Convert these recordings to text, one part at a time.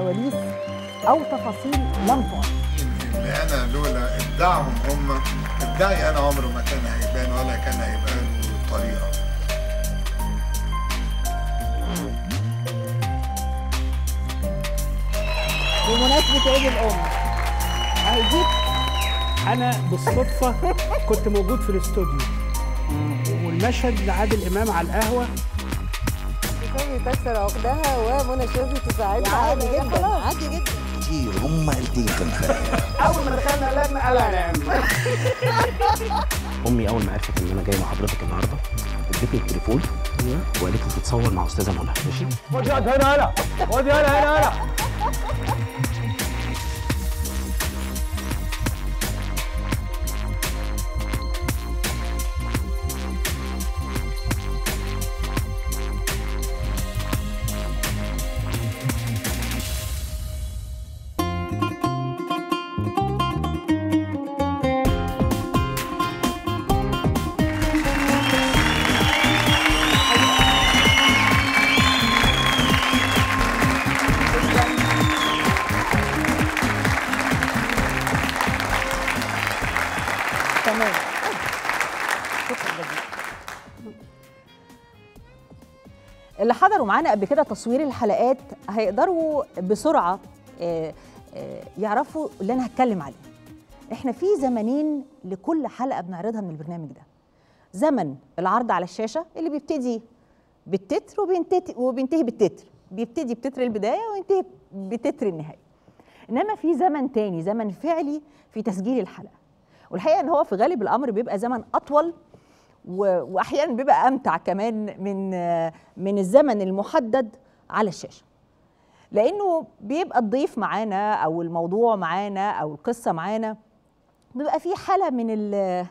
كواليس او تفاصيل لم تعرف اللي انا لولا ابداعهم هم ابداعي انا عمره ما كان هيبان ولا كان هيبقى له طريقه بمناسبه عيد الام اهي دي انا بالصدفه كنت موجود في الاستوديو والمشهد لعادل امام على القهوه تسوي تكسر عقدها ومنى شاذلي تساعدها عادي على- جدا خلاص. عادي جدا كتير هم قلتين خمسة اول ما دخلنا لجنه قال انا امي اول ما عرفت ان انا جاي مع حضرتك النهارده ادتني التليفون وقالت لي تتصور مع استاذه منى ماشي خد هنا هنا خد هنا هنا هنا تمام شكرا جزيلا اللي حضروا معانا قبل كده تصوير الحلقات هيقدروا بسرعه آه، آه، يعرفوا اللي انا هتكلم عليه احنا في زمنين لكل حلقه بنعرضها من البرنامج ده زمن العرض على الشاشه اللي بيبتدي بالتتر وبينتهي وبينتهي بالتتر بيبتدي بتتر البدايه وينتهي بتتر النهايه انما في زمن تاني زمن فعلي في تسجيل الحلقه والحقيقه ان هو في غالب الامر بيبقى زمن اطول و- واحيانا بيبقى امتع كمان من من الزمن المحدد على الشاشه لانه بيبقى الضيف معانا او الموضوع معانا او القصه معانا بيبقى في حاله من ال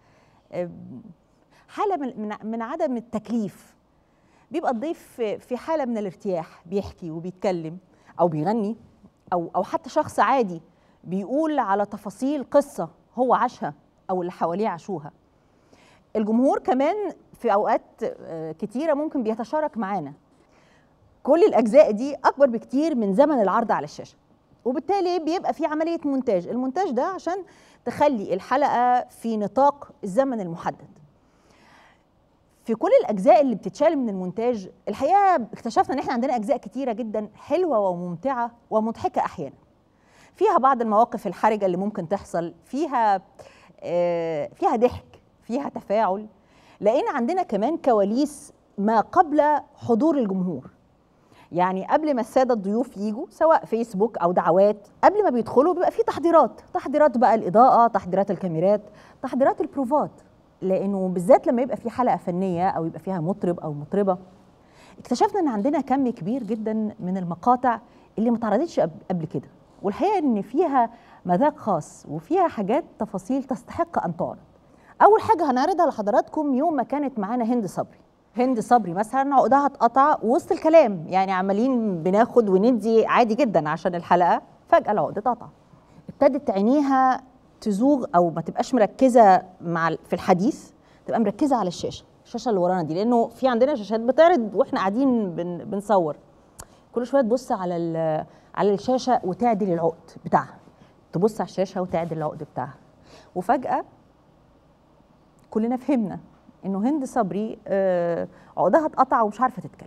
حاله من من- من عدم التكليف بيبقى الضيف في- في حاله من الارتياح بيحكي وبيتكلم او بيغني او او حتى شخص عادي بيقول على تفاصيل قصه هو عاشها او اللي حواليه عاشوها الجمهور كمان في اوقات آه، كتيره ممكن بيتشارك معانا كل الاجزاء دي اكبر بكتير من زمن العرض على الشاشه وبالتالي بيبقى في عمليه مونتاج المونتاج ده عشان تخلي الحلقه في نطاق الزمن المحدد في كل الاجزاء اللي بتتشال من المونتاج الحقيقه اكتشفنا ان احنا عندنا اجزاء كتيره جدا حلوه وممتعه ومضحكه احيانا فيها بعض المواقف الحرجه اللي ممكن تحصل فيها آه، فيها ضحك فيها تفاعل لقينا عندنا كمان كواليس ما قبل حضور الجمهور يعني قبل ما الساده الضيوف يجوا سواء فيسبوك او دعوات قبل ما بيدخلوا بيبقى في تحضيرات تحضيرات بقى الاضاءه تحضيرات الكاميرات تحضيرات البروفات لانه بالذات لما يبقى في حلقه فنيه او يبقى فيها مطرب او مطربه اكتشفنا ان عندنا كم كبير جدا من المقاطع اللي ما اتعرضتش قب- قبل كده والحقيقه ان فيها مذاق خاص وفيها حاجات تفاصيل تستحق ان تعرض اول حاجه هنعرضها لحضراتكم يوم ما كانت معانا هند صبري هند صبري مثلا عقدها اتقطع وسط الكلام يعني عمالين بناخد وندي عادي جدا عشان الحلقه فجاه العقد اتقطع ابتدت عينيها تزوغ او ما تبقاش مركزه مع ال- في الحديث تبقى مركزه على الشاشه الشاشه اللي ورانا دي لانه في عندنا شاشات بتعرض واحنا قاعدين بن بنصور كل شويه تبص على ال- على الشاشه وتعدل العقد بتاعها تبص على الشاشه وتعدل العقد بتاعها وفجاه كلنا فهمنا انه هند صبري آه، عقدها اتقطع ومش عارفه تتكلم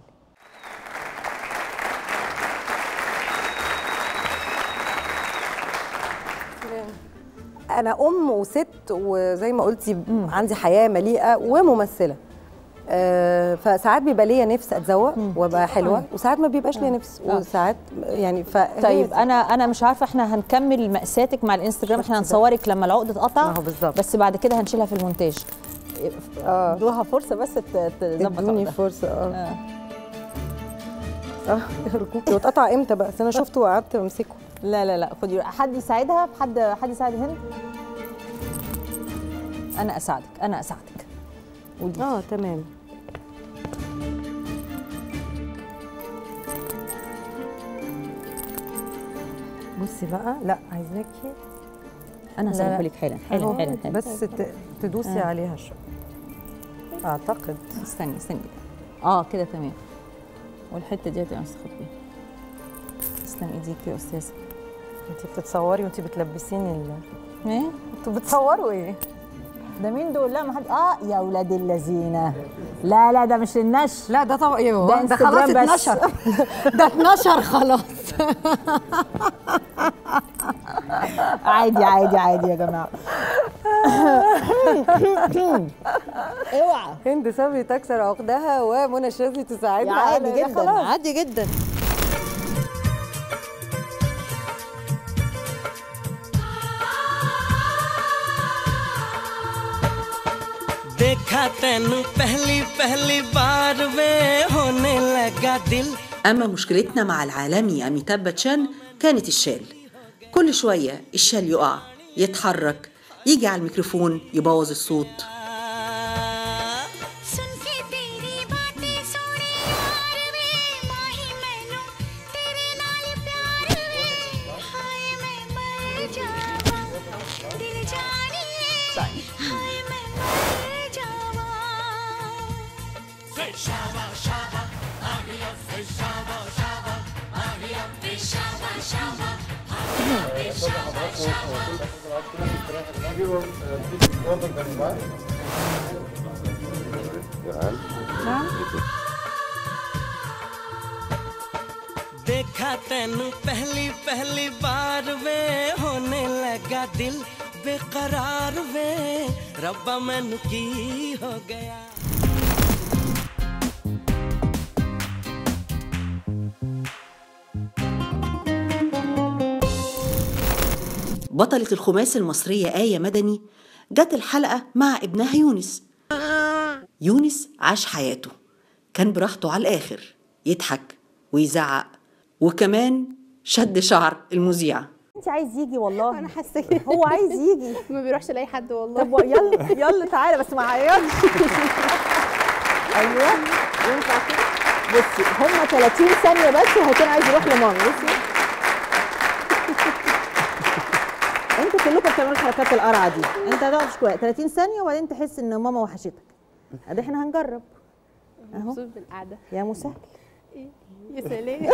انا ام وست وزي ما قلتي عندي حياه مليئه وممثله آه، فساعات بيبقى ليا نفس اتذوق وابقى حلوه وساعات ما بيبقاش ليا نفس وساعات يعني ف طيب انا انا مش عارفه احنا هنكمل مأساتك مع الانستجرام احنا هنصورك لما العقد اتقطع ما هو بالظبط. بس بعد كده هنشيلها في المونتاج اه ادوها فرصه بس ت- تظبط ادوني عقدها. فرصه اه آه. اه ركوبي واتقطع امتى بقى أصل انا شفته وقعدت امسكه لا لا لا خدي حد يساعدها حد حد يساعد هند انا اساعدك انا اساعدك قولي اه تمام بصي بقى لا عايزاكي انا لا، لا. هسيبها لك حالا حالا أهو، حالا حالا. بس ت- تدوسي آه. عليها شويه اعتقد استني استني اه كده تمام والحته دي هتبقى مستخبيه تسلم ايديك يا استاذه انت بتتصوري وانت بتلبسيني ال... ايه انتوا بتصوروا ايه؟ ده مين دول لا ما حد اه يا ولاد اللذينه لا لا ده مش النش لا ده طبعا ايوه ده ده خلاص انستجرام بس. اتنشر ده اتنشر خلاص عادي عادي عادي يا جماعه اوعى هند صبري تكسر عقدها ومنى الشاذلي تساعدنا عادي على- ده جدا خلاص. عادي جدا देखा तेनू पहली पहली बार वे होने लगा दिल أما مشكلتنا مع العالمي أميتاب باتشان كانت الشال كل شوية الشال يقع يتحرك يجي على الميكروفون يبوظ الصوت सुन के तेरी बातें सोने यार वे माही मैनू तेरे नाल प्यार वे हाय मैं मर जावा दिल जानिए हाय मैं मर जावा शाबा शाबा आ गया शाबा शाबा आ गया शाबा शाबा आ गया शाबा शाबा देखा तेनू पहली पहली बार वे होने लगा दिल बेकरार वे रब्बा मैनू की हो गया بطلة الخماس المصرية آية مدني جت الحلقة مع ابنها يونس يونس عاش حياته كان براحته على الآخر يضحك ويزعق وكمان شد شعر المذيعة انت عايز يجي والله انا حاسه كده هو عايز يجي ما بيروحش لاي حد والله طب يلا يلا تعالى بس ما عيطش ايوه ينفع كده بصي هم 30 ثانيه بس وهيكون عايز يروح لماما بصي انتوا كلكم بتعملوا الحركات القرعه دي انت هتقعد شويه 30 ثانيه وبعدين تحس ان ماما وحشتك ادي احنا هنجرب اهو مبسوط بالقعده يا مسهل يا سلام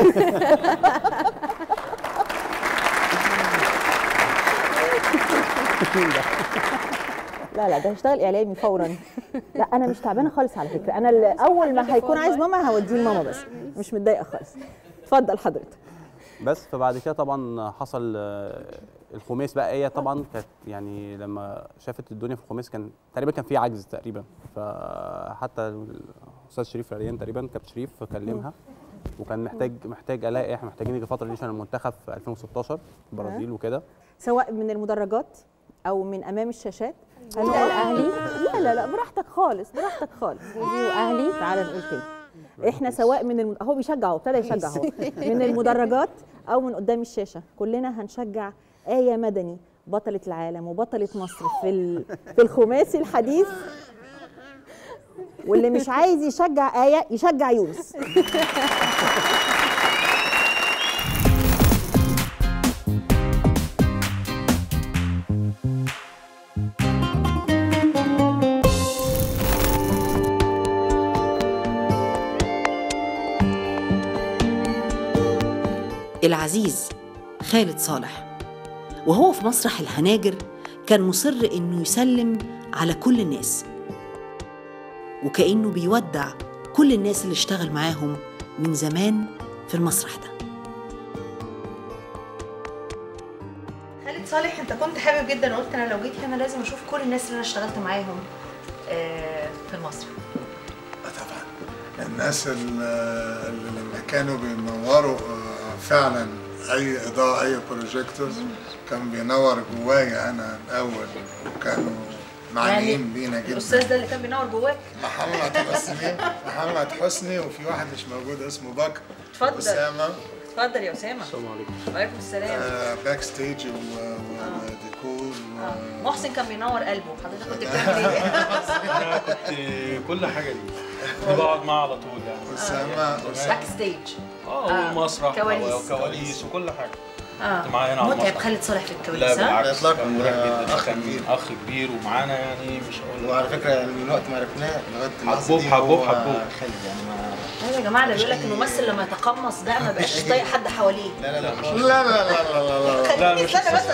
لا لا ده هشتغل اعلامي فورا لا انا مش تعبانه خالص على فكره انا ال- اول ما هيكون عايز ماما هوديه لماما بس مش متضايقه خالص اتفضل حضرتك بس فبعد كده طبعا حصل آه، الخماس بقى هي طبعا كانت يعني لما شافت الدنيا في الخماس كان تقريبا كان في عجز تقريبا فحتى الاستاذ شريف ريان تقريبا كابتن شريف كلمها وكان محتاج محتاج الاقي احنا محتاجين نيجي الفتره دي عشان المنتخب في 2016 البرازيل وكده سواء من المدرجات او من امام الشاشات هنقول الاهلي لا لا لا براحتك خالص براحتك خالص جوزي واهلي تعالى نقول كده احنا سواء من الم... هو بيشجع اهو ابتدى يشجع اهو من المدرجات او من قدام الشاشه كلنا هنشجع آية مدني بطلة العالم وبطلة مصر في ال... في الخماسي الحديث واللي مش عايز يشجع آية يشجع يونس العزيز خالد صالح وهو في مسرح الهناجر كان مصر انه يسلم على كل الناس وكانه بيودع كل الناس اللي اشتغل معاهم من زمان في المسرح ده خالد صالح انت كنت حابب جدا قلت انا لو جيت هنا لازم اشوف كل الناس اللي انا اشتغلت معاهم آه، في المسرح طبعا الناس اللي اللي لما كانوا بينوروا آه، فعلا اي اضاءه اي بروجيكتورز كان بينور جوايا انا الاول وكانوا معنيين بينا جدا الاستاذ ده اللي كان بينور جواك محمد حسني محمد حسني وفي واحد مش موجود اسمه بكر اتفضل. اسامه اتفضل يا اسامه السلام عليكم وعليكم السلام آه، باك ستيج و- و- وديكور و- محسن كان بينور قلبه حضرتك كنت بتعمل ايه؟ انا كنت كل حاجه دي كنت بقعد معاه على طول يعني اسامه باك ستيج اه آه، والمسرح كواليس. وكواليس وكل حاجه آه. كنت معاه هنا على متعب المسرح. خالد صالح في الكواليس لا ها؟ بالعكس إطلاقاً. كان مريح آه، جدا أخ كان كبير. اخ كبير ومعانا يعني مش هقول وعلى فكره يعني من وقت ما عرفناه لغايه اللحظة حبوب دي حبوب هو حبوب خالد يعني ما ايوه يا جماعه ده بيقول لك الممثل لما يتقمص ده ما بقاش طايق حد حواليه لا لا لا لا لا لا لا لا لا لا مش استنى بس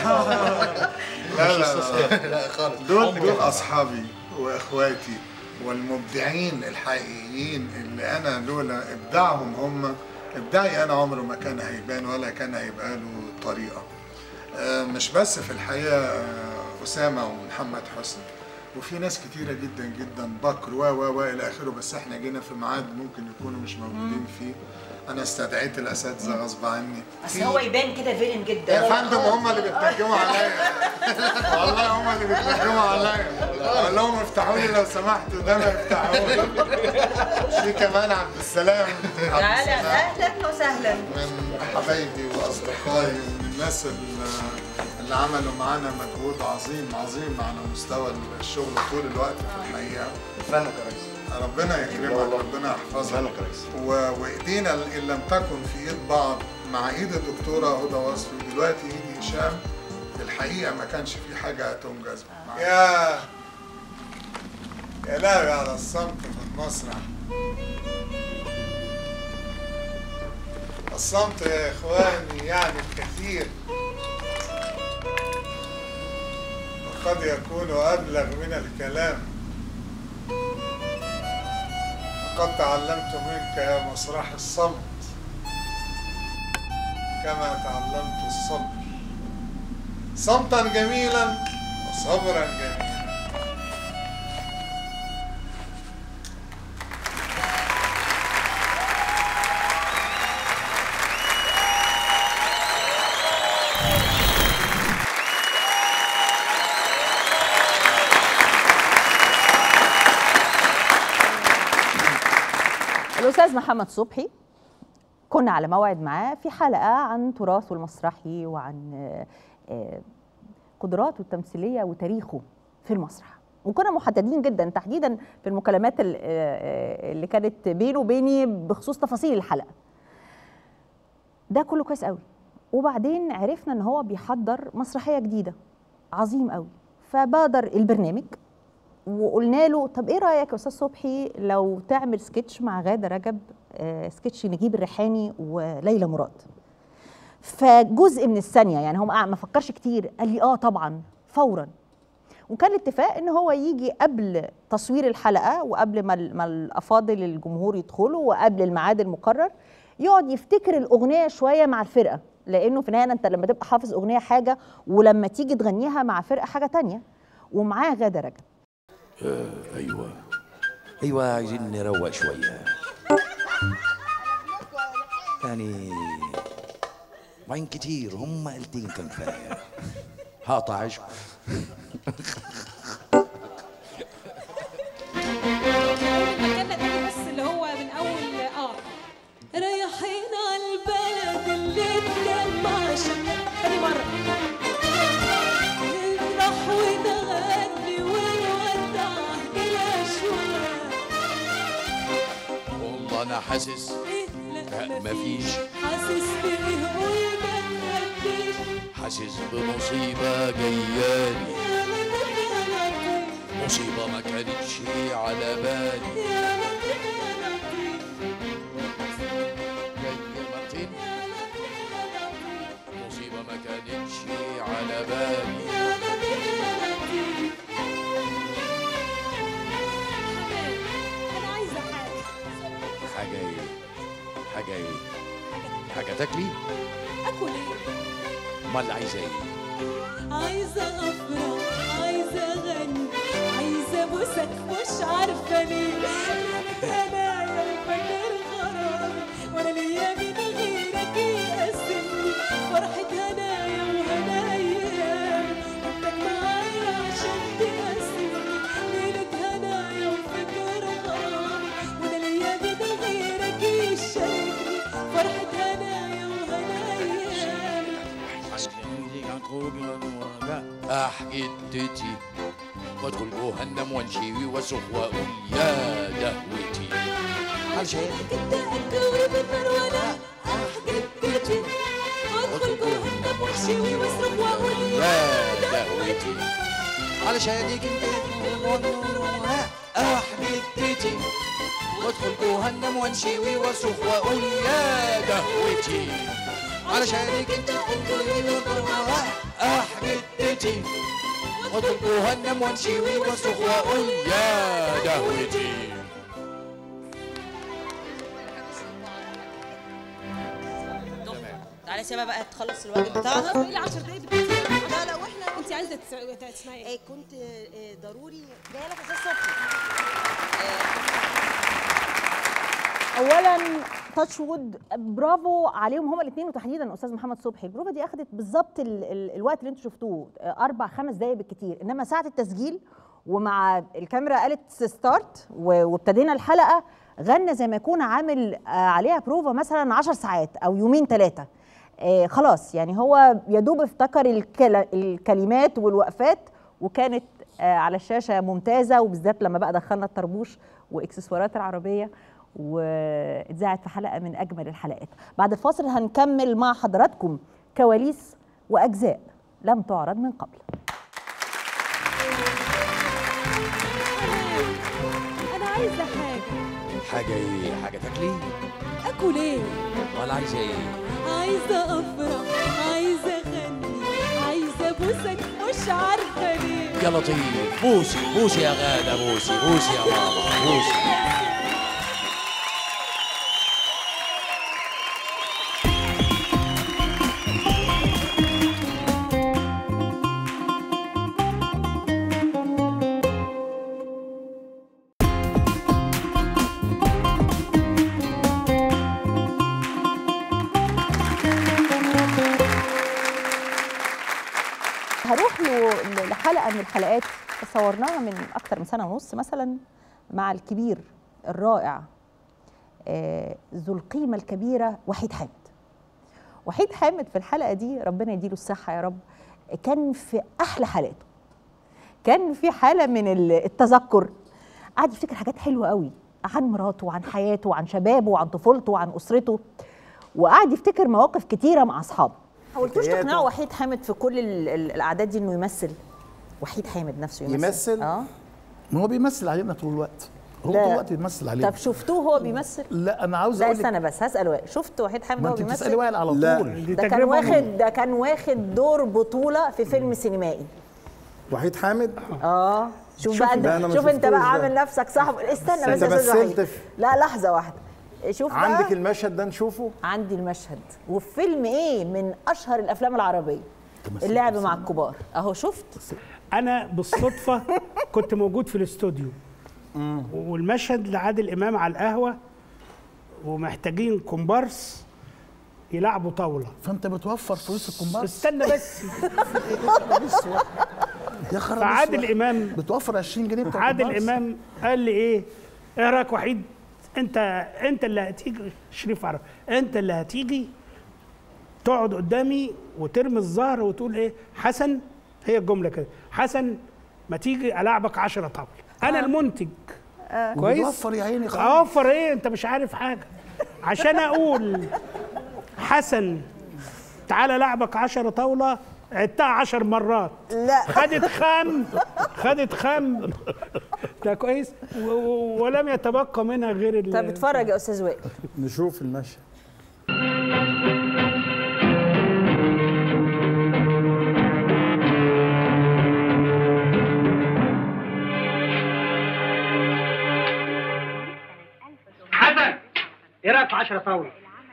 لا لا لا خالص دول دول اصحابي واخواتي والمبدعين الحقيقيين اللي انا لولا ابداعهم هم ابداعي انا عمره ما كان هيبان ولا كان هيبقى له طريقه آه، مش بس في الحقيقه آه، اسامه ومحمد حسني وفي ناس كتيرة جدا جدا بكر و و و الى اخره بس احنا جينا في ميعاد ممكن يكونوا مش موجودين فيه انا استدعيت الاساتذه غصب عني بس في- هو يبان كده فيلن جدا يا فندم هم اللي بيتنجموا عليا والله هم اللي بيتنجموا عليا اقول لهم افتحوا لي لو سمحتوا ده ما يفتحوا لي في كمان عبد السلام عبد تعالى السلام اهلا وسهلا من حبايبي واصدقائي ومن الناس اللي اللي عملوا معانا مجهود عظيم عظيم على مستوى الشغل طول الوقت في الحقيقه فنك يا ريس ربنا يكرمك ربنا يحفظك فنك يا ريس و- وايدينا ان لم تكن في ايد بعض مع ايد الدكتوره هدى وصفي ودلوقتي ايد هشام في الحقيقه ما كانش في حاجه هتنجز يا يا لهوي على الصمت في المسرح الصمت يا اخواني يعني الكثير وقد يكون ابلغ من الكلام لقد تعلمت منك يا مسرح الصمت كما تعلمت الصبر صمتا جميلا وصبرا جميلا الاستاذ محمد صبحي كنا على موعد معاه في حلقه عن تراثه المسرحي وعن آه، آه، قدراته التمثيليه وتاريخه في المسرح وكنا محددين جدا تحديدا في المكالمات ال- آه، آه، اللي كانت بينه وبيني بخصوص تفاصيل الحلقه ده كله كويس قوي وبعدين عرفنا ان هو بيحضر مسرحيه جديده عظيم قوي فبادر البرنامج وقلنا له طب ايه رايك يا استاذ صبحي لو تعمل سكتش مع غاده رجب آه، سكتش نجيب الريحاني وليلى مراد فجزء من الثانيه يعني هو ما ما فكرش كتير قال لي اه طبعا فورا وكان الاتفاق ان هو يجي قبل تصوير الحلقه وقبل ما ال- ما الافاضل الجمهور يدخلوا وقبل الميعاد المقرر يقعد يفتكر الاغنيه شويه مع الفرقه لانه في النهايه انت لما تبقى حافظ اغنيه حاجه ولما تيجي تغنيها مع فرقه حاجه تانية ومعاه غاده رجب آه ايوه ايوه عايزين نروق شويه يعني وين كتير هم قلتين كان كفايه هقطع عشق مكاننا تاني بس اللي هو من اول اه رايحين على البلد اللي اتجمع شمال تاني مرة نفرح ونغني ونودع الأشواق والله انا حاسس لا مفيش حاسس بيه قول ما تخبيش حاسس بمصيبه جيالي يا مدام يا لطيف مصيبه ما كانتش على بالي يا مدام يا لطيف جاي مرتين مصيبه ما كانتش على بالي يا مدام يا لطيف حماد أنا عايزة حاجة حاجه ايه حاجه ايه حاجه تاكلي اكل ايه امال عايزه ايه عايزه افرح عايزه اغني عايزه ابوسك مش عارفه ليه هنايا وفاكر غرامي وانا ليا من غيرك يقسمني فرحه هنايا وهنايا انتك معايا عشان تقسمني ليله هنايا وفاكر غرامي وانا ليا من غيرك يشاركني فرحه هنايا وهنايا أحجدتي وادخل جهنم وانشوي واسخ واقول يا دهوتي علشان انت الجو بالنار وانا احجدتي وادخل جوه وانشوي واصرخ واقول يا دهوتي علشانك انت احمي التيتي وادخل جهنم وانشوي واصرخ واقول يا دهوتي علشانك انت احمي التيتي وادخل جهنم وانشوي واصرخ واقول يا دهوتي تعالي سيبها بقى تخلص الواجب بتاعها ايه ال 10 دقايق اللي بتديها؟ لا لا واحنا انت عايزه تس- تسمعي ايه؟ كنت ضروري جايه لك استاذ صبحي اولا تاتش وود برافو عليهم هما الاثنين وتحديدا استاذ محمد صبحي البروفه دي اخذت بالظبط ال ال الوقت اللي انتوا شفتوه آه، اربع خمس دقائق بالكتير انما ساعه التسجيل ومع الكاميرا قالت ستارت و- وابتدينا الحلقه غنى زي ما يكون عامل آه، عليها بروفا مثلا 10 ساعات او يومين ثلاثه آه خلاص يعني هو يا دوب افتكر الكل- الكلمات والوقفات وكانت آه على الشاشه ممتازه وبالذات لما بقى دخلنا الطربوش واكسسوارات العربيه واتذاعت في حلقه من اجمل الحلقات بعد الفاصل هنكمل مع حضراتكم كواليس واجزاء لم تعرض من قبل انا عايزه حاجه حاجة ايه حاجة تاكلي اكل ايه؟ ولا عايزة ايه عايزه افرح عايزه اغني عايزه ابوسك مش عارفه ليه يا لطيف بوسي بوسي يا غادة بوسي بوسي يا ماما بوسي هروح له لحلقه من الحلقات صورناها من اكتر من سنه ونص مثلا مع الكبير الرائع آه، ذو القيمه الكبيره وحيد حامد وحيد حامد في الحلقه دي ربنا يديله الصحه يا رب كان في احلى حالاته كان في حاله من ال- التذكر قعد يفتكر حاجات حلوه قوي عن مراته وعن حياته وعن شبابه وعن طفولته وعن اسرته وقعد يفتكر مواقف كتيره مع اصحابه حاولتوش حكاياته. تقنعوا وحيد حامد في كل ال- ال- الاعداد دي انه يمثل وحيد حامد نفسه يمثل يمثل؟ اه ما هو بيمثل علينا طول الوقت هو لا. طول الوقت بيمثل علينا طب شفتوه هو بيمثل لا انا عاوز لا اقول لك استنى بس هسال وائل شفت وحيد حامد ما هو انت بيمثل بتسالي وائل على لا. طول ده كان واخد ده كان واخد دور بطوله في فيلم سينمائي وحيد حامد اه شوف شوف بقى ده أنا انت ما شوف انت شفتوش بقى ده. عامل نفسك صاحب استنى بس أنت يا أستاذ مثلت وحيد. في- لا لحظه واحده شوف بقى عندك المشهد ده نشوفه عندي المشهد وفي فيلم ايه من اشهر الافلام العربيه اللعب مع الكبار اهو شفت انا بالصدفه كنت موجود في الاستوديو والمشهد لعادل امام على القهوه ومحتاجين كومبارس يلعبوا طاوله فانت بتوفر فلوس الكومبارس استنى بس يا خرا فعادل امام بتوفر 20 جنيه بتاع عادل الكومبارس. امام قال لي ايه ايه رايك وحيد انت انت اللي هتيجي شريف عرب انت اللي هتيجي تقعد قدامي وترمي الظهر وتقول ايه حسن هي الجمله كده حسن ما تيجي العبك 10 طاوله انا المنتج آه. كويس وبتوفر يا عيني خالص. اوفر ايه انت مش عارف حاجه عشان اقول حسن تعالى لعبك 10 طاوله عدتها 10 مرات لا خدت خام خدت خام ده كويس و- و- ولم يتبقى منها غير ال- طب اتفرج يا استاذ وائل نشوف المشهد حسن ايه رايك في 10 طاوله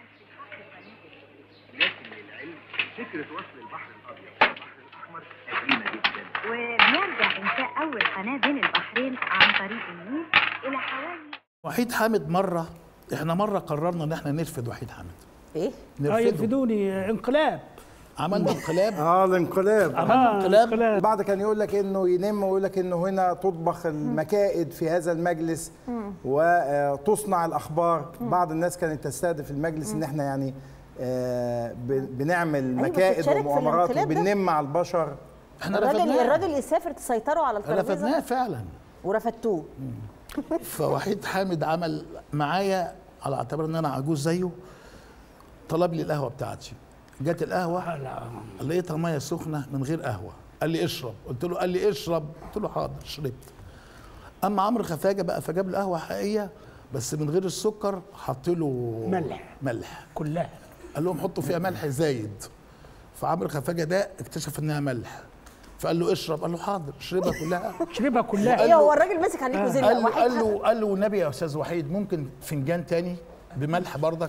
فكرة وصل البحر الأبيض والبحر الأحمر قديمة جدا وبيرجع إنشاء أول قناة بين البحرين عن طريق النيل إلى حوالي وحيد حامد مره احنا مره قررنا ان احنا نرفد وحيد حامد ايه اه نرفده يرفدوني انقلاب عملنا انقلاب اه الانقلاب عملنا انقلاب البعض كان يقول لك انه ينم ويقول لك انه هنا تطبخ المكائد في هذا المجلس وتصنع الاخبار بعض الناس كانت تستهدف المجلس ان احنا يعني آه، ب- بنعمل بس مكائد اتشارك في ومؤامرات الانقلاب ده؟ وبننم على البشر احنا الراجل رفضناه الراجل يسافر تسيطروا على الترابيزه رفضناه فعلا ورفدتوه فوحيد حامد عمل معايا على اعتبار ان انا عجوز زيه طلب لي القهوه بتاعتي جت القهوه لقيتها ميه سخنه من غير قهوه قال لي اشرب قلت له قال لي اشرب قلت له حاضر شربت اما عمرو خفاجه بقى فجاب لي قهوه حقيقيه بس من غير السكر حط له ملح. ملح كلها قال لهم حطوا فيها ملح زايد فعمرو خفاجه ده اكتشف انها ملح فقال له اشرب قال له حاضر اشربها كلها اشربها كلها ايه هو الراجل ماسك عليكوا زي قال له واحد قال له قال له والنبي يا استاذ وحيد ممكن فنجان تاني بملح برضك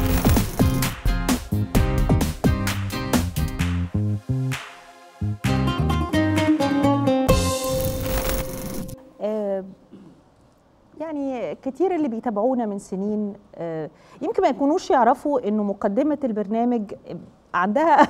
آه، يعني كتير اللي بيتابعونا من سنين آه، يمكن ما يكونوش يعرفوا انه مقدمه البرنامج عندها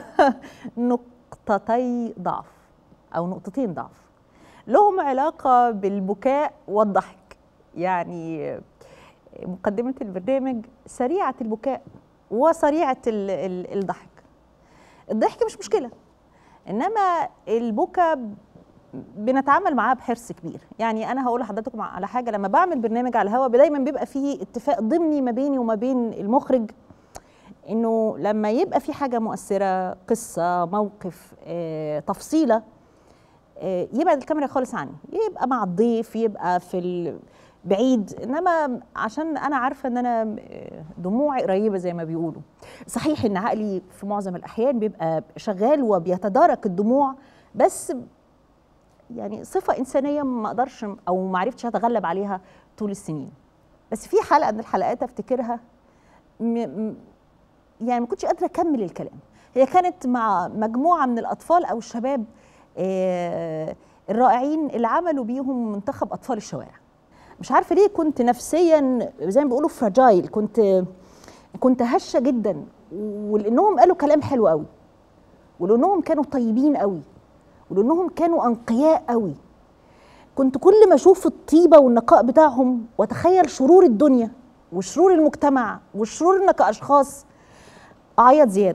نقطتي ضعف او نقطتين ضعف لهم علاقه بالبكاء والضحك يعني مقدمه البرنامج سريعه البكاء وسريعه ال- ال- الضحك الضحك مش مشكله انما البكا بنتعامل معاه بحرص كبير يعني انا هقول لحضراتكم على حاجه لما بعمل برنامج على الهوا دايما بيبقى فيه اتفاق ضمني ما بيني وما بين المخرج انه لما يبقى في حاجه مؤثره قصه موقف آه، تفصيله آه، يبعد الكاميرا خالص عني يبقى مع الضيف يبقى في ال- بعيد انما عشان انا عارفه ان انا آه، دموعي قريبه زي ما بيقولوا صحيح ان عقلي في معظم الاحيان بيبقى شغال وبيتدارك الدموع بس يعني صفه انسانيه ما اقدرش او ما عرفتش اتغلب عليها طول السنين بس في حلقه من الحلقات افتكرها م- م- يعني ما كنتش قادره اكمل الكلام هي كانت مع مجموعه من الاطفال او الشباب آه، الرائعين اللي عملوا بيهم منتخب اطفال الشوارع مش عارفه ليه كنت نفسيا زي ما بيقولوا فراجايل كنت كنت هشه جدا ولانهم قالوا كلام حلو قوي ولانهم كانوا طيبين قوي ولانهم كانوا انقياء قوي كنت كل ما اشوف الطيبه والنقاء بتاعهم واتخيل شرور الدنيا وشرور المجتمع وشرورنا كاشخاص اعيط زياده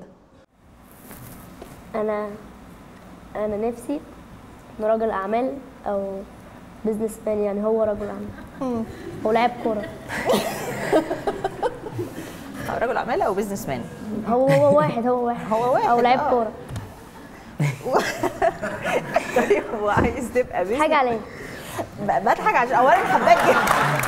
انا انا نفسي ان رجل اعمال او بزنس مان يعني هو رجل اعمال هو لاعب كوره رجل اعمال او بزنس مان هو هو واحد هو واحد هو واحد او لاعب آه. كوره طيب وعايز تبقى بزنس حاجه عليه ب- بضحك عشان اولا حباك جدا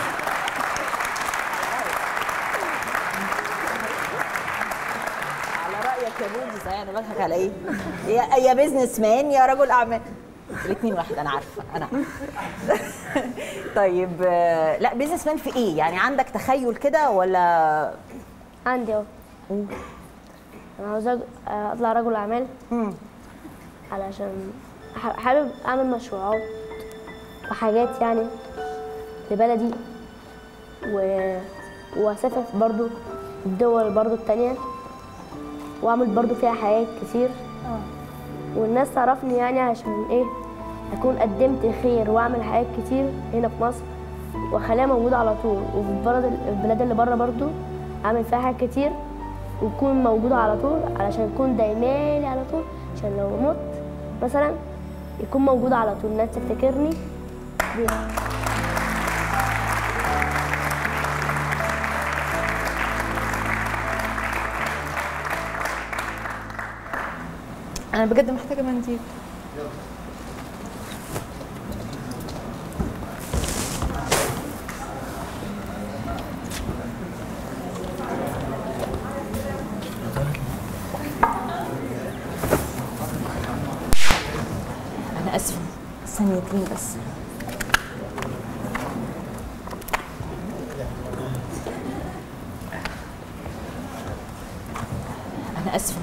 على رايك يا بودي صحيح انا بضحك على ايه؟ يا يا بزنس مان يا رجل اعمال الاثنين واحد انا عارفه انا عارفة. طيب آه، لا بزنس مان في ايه؟ يعني عندك تخيل كده ولا عندي اهو انا عاوز أج- اطلع رجل اعمال علشان ح- حابب اعمل مشروعات وحاجات يعني لبلدي و... واسافر برضو الدول برضو التانية واعمل برضو فيها حاجات كتير والناس تعرفني يعني عشان ايه اكون قدمت خير واعمل حاجات كتير هنا في مصر واخليها موجودة على طول وفي البلد البلاد اللي بره برضو اعمل فيها حاجات كتير وتكون موجودة على طول علشان يكون دايمالي على طول عشان لو مت مثلا يكون موجودة على طول الناس تفتكرني بيها انا بجد محتاجه منديل انا اسفه ثانيتين بس انا اسفه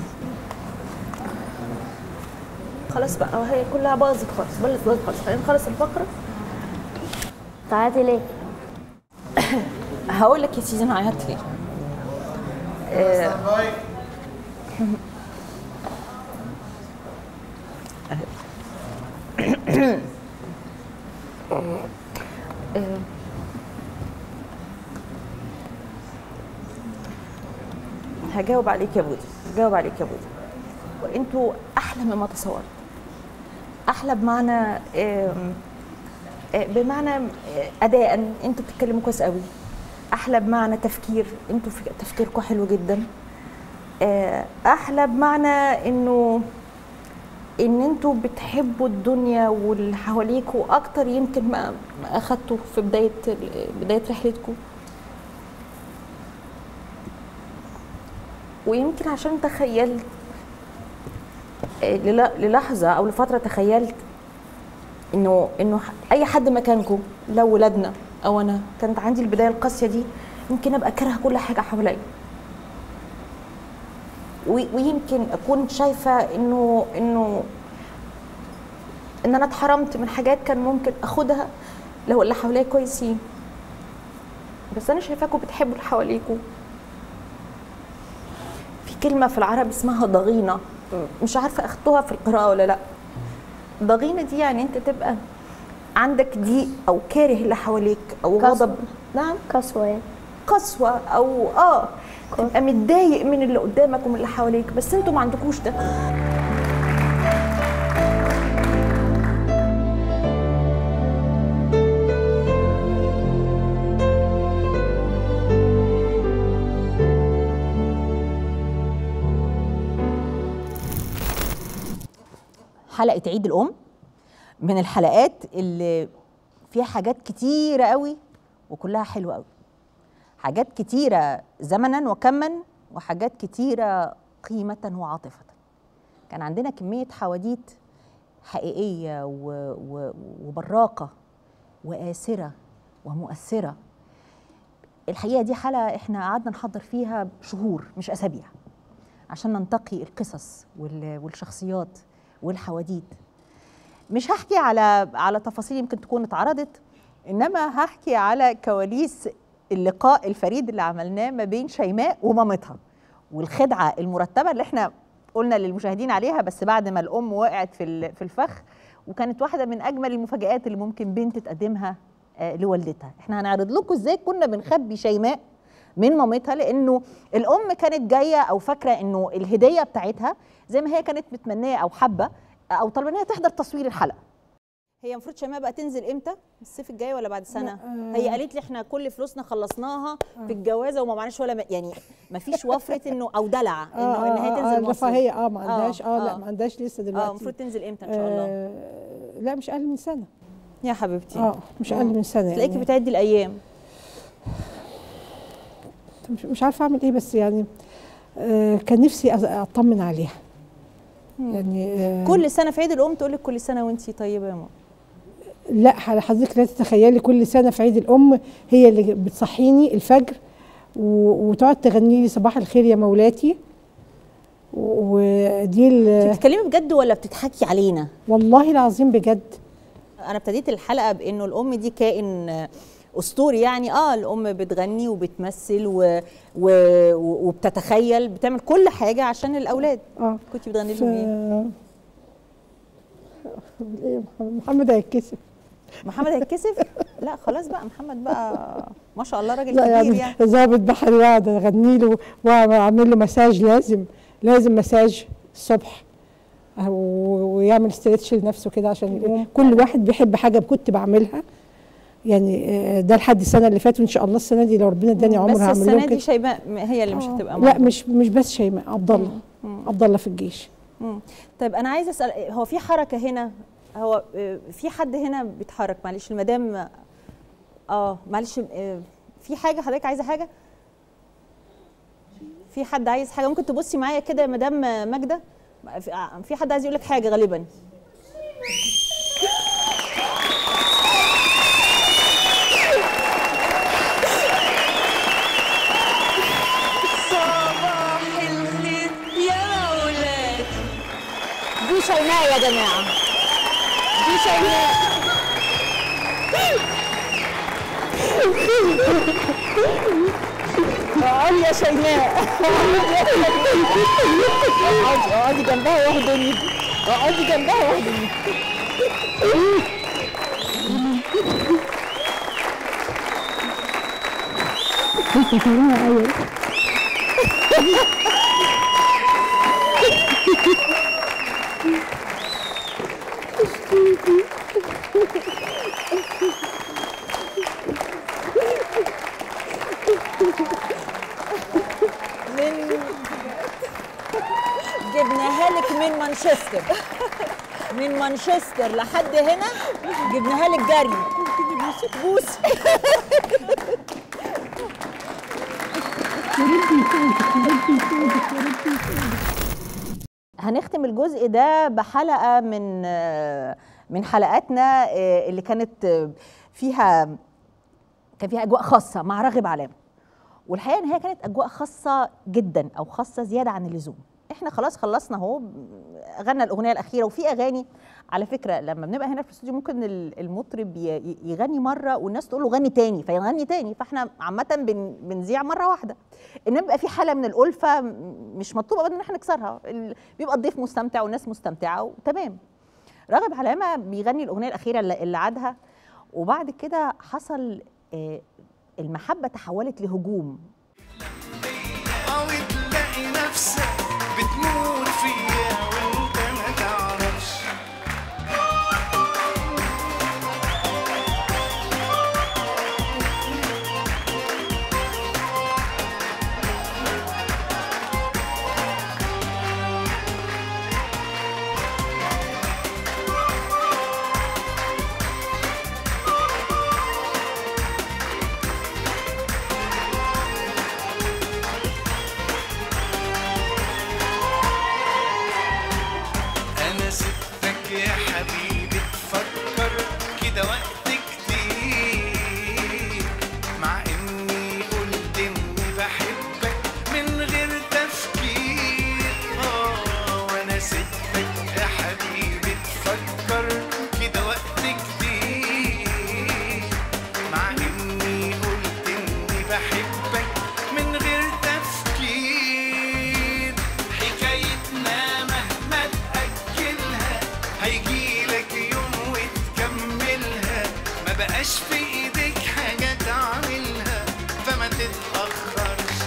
خلاص بقى هي كلها باظت خالص باظت باظت خالص خلينا نخلص الفقره تعيطي ليه؟ هقول لك يا سيدي انا عيطت ليه آه، آه، هجاوب عليك يا بودي هجاوب عليك يا بودي وانتوا احلى مما تصورت احلى بمعنى آم، آه، بمعنى آه، اداء انتوا بتتكلموا كويس قوي احلى بمعنى تفكير انتوا في- تفكيركم حلو جدا آه، احلى بمعنى انه ان انتوا بتحبوا الدنيا واللي حواليكوا اكتر يمكن ما ما اخدتوا في بدايه بدايه رحلتكم ويمكن عشان تخيلت آه، لل- للحظه او لفتره تخيلت انه انه ح- اي حد مكانكم لو ولادنا او انا كانت عندي البدايه القاسيه دي يمكن ابقى كاره كل حاجه حواليا وي- ويمكن اكون شايفه انه انه ان انا اتحرمت من حاجات كان ممكن اخدها لو اللي حواليا كويسين بس انا شايفاكم بتحبوا اللي حواليكوا في كلمه في العربي اسمها ضغينه مش عارفه اخدتوها في القراءه ولا لا ضغينه دي يعني انت تبقى عندك ضيق او كاره اللي حواليك او قسوة. غضب نعم قسوة يعني قسوة او اه تبقى متضايق من اللي قدامك ومن اللي حواليك بس انتوا ما عندكوش ده حلقة عيد الأم من الحلقات اللي فيها حاجات كتيرة قوي وكلها حلوة قوي حاجات كتيرة زمنا وكما وحاجات كتيرة قيمة وعاطفة كان عندنا كمية حواديت حقيقية و... و... وبراقة وآسرة ومؤثرة الحقيقة دي حلقة احنا قعدنا نحضر فيها شهور مش أسابيع عشان ننتقي القصص وال... والشخصيات والحواديت مش هحكي على على تفاصيل يمكن تكون اتعرضت انما هحكي على كواليس اللقاء الفريد اللي عملناه ما بين شيماء ومامتها والخدعه المرتبه اللي احنا قلنا للمشاهدين عليها بس بعد ما الام وقعت في ال- في الفخ وكانت واحده من اجمل المفاجآت اللي ممكن بنت تقدمها آه، لوالدتها احنا هنعرض لكم ازاي كنا بنخبي شيماء من مامتها لانه الام كانت جايه او فاكره انه الهديه بتاعتها زي ما هي كانت متمنيه او حابه او طالبه ان هي تحضر تصوير الحلقه هي المفروض شيماء بقى تنزل امتى الصيف الجاي ولا بعد سنه لا، هي قالت لي احنا كل فلوسنا خلصناها في الجوازه وما معناش ولا م... يعني ما فيش وفره انه او دلع انه ان هي تنزل مصر رفاهيه اه ما عندهاش اه, لا ما عندهاش لسه دلوقتي اه المفروض تنزل امتى ان شاء الله آه لا مش اقل من سنه يا حبيبتي اه مش اقل من سنه تلاقيكي يعني. بتعدي الايام مش, مش عارفه اعمل ايه بس يعني آه كان نفسي أز- اطمن عليها يعني آه كل سنه في عيد الام تقول لك كل سنه وانتي طيبه يا ماما لا حضرتك لا تتخيلي كل سنه في عيد الام هي اللي بتصحيني الفجر و- وتقعد تغني لي صباح الخير يا مولاتي و- ودي ال- بتتكلمي بجد ولا بتضحكي علينا والله العظيم بجد انا ابتديت الحلقه بانه الام دي كائن آه، اسطوري يعني اه الام بتغني وبتمثل و... و... وبتتخيل بتعمل كل حاجه عشان الاولاد اه كنت بتغني ف... لهم ايه إيه، محمد هيتكسف محمد هيتكسف لا خلاص بقى محمد بقى ما شاء الله راجل لا كبير يعني يعني ظابط بحري واقعد اغني له واعمل له مساج لازم لازم مساج الصبح و- ويعمل استرتش لنفسه كده عشان كل واحد بيحب حاجه كنت بعملها يعني آه، ده لحد السنه اللي فاتت وان شاء الله السنه دي لو ربنا اداني عمر بس هعمل السنه لهم دي كده شيماء هي اللي مش هتبقى لا موجودة. مش مش بس شيماء عبد الله عبد الله في الجيش مم. طيب انا عايزه اسال هو في حركه هنا هو آه، في حد هنا بيتحرك معلش المدام اه معلش آه، في حاجه حضرتك عايزه حاجه في حد عايز حاجه ممكن تبصي معايا كده يا مدام ماجده في- آه، في حد عايز يقول لك حاجه غالبا صباح الخير يا ولاد دي شيماء يا جماعه دي شيماء اقعدي يا شيماء اقعدي اقعدي جنبها واحضني اقعدي جنبها واحضني من من مانشستر من مانشستر لحد هنا جبناها لك جري بوسي هنختم الجزء ده بحلقه من آه، من حلقاتنا آه، اللي كانت آه، فيها كان فيها اجواء خاصه مع راغب علامه والحقيقه ان هي كانت اجواء خاصه جدا او خاصه زياده عن اللزوم احنا خلاص خلصنا اهو غنى الاغنيه الاخيره وفي اغاني على فكره لما بنبقى هنا في الاستوديو ممكن ال- المطرب ي- ي- يغني مره والناس تقول له غني تاني فيغني تاني فاحنا عامه بن بنذيع مره واحده انما بيبقى في حاله من الالفه م- مش مطلوب ابدا ان احنا نكسرها ال- بيبقى الضيف مستمتع والناس مستمتعه وتمام راغب علامه بيغني الاغنيه الاخيره اللي اللي عادها وبعد كده حصل آه، المحبه تحولت لهجوم أو تلاقي نفسك بتموت فيا وانت ما تعرفش أنا سبتك يا حبيبي تفكر كده وقت كتير مع إني قلت إني بحبك من غير تفكير آه وأنا سبتك يا حبيبي تفكر كده وقت كتير مع إني قلت إني بحبك من غير تفكير حكايتنا مهما تأجلها هيجيلك يوم وتكملها ما بقاش في ايديك حاجة تعملها فما تتأخرش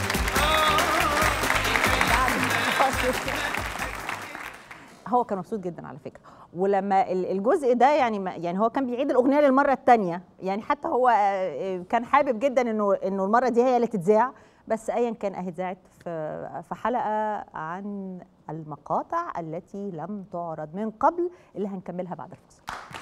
هو كان مبسوط جدا على فكره ولما ال- الجزء ده يعني ما يعني هو كان بيعيد الاغنيه للمره الثانيه يعني حتى هو آه، كان حابب جدا انه انه المره دي هي اللي تتذاع بس ايا كان اهي اتذاعت في في حلقه عن المقاطع التي لم تعرض من قبل اللي هنكملها بعد الفاصل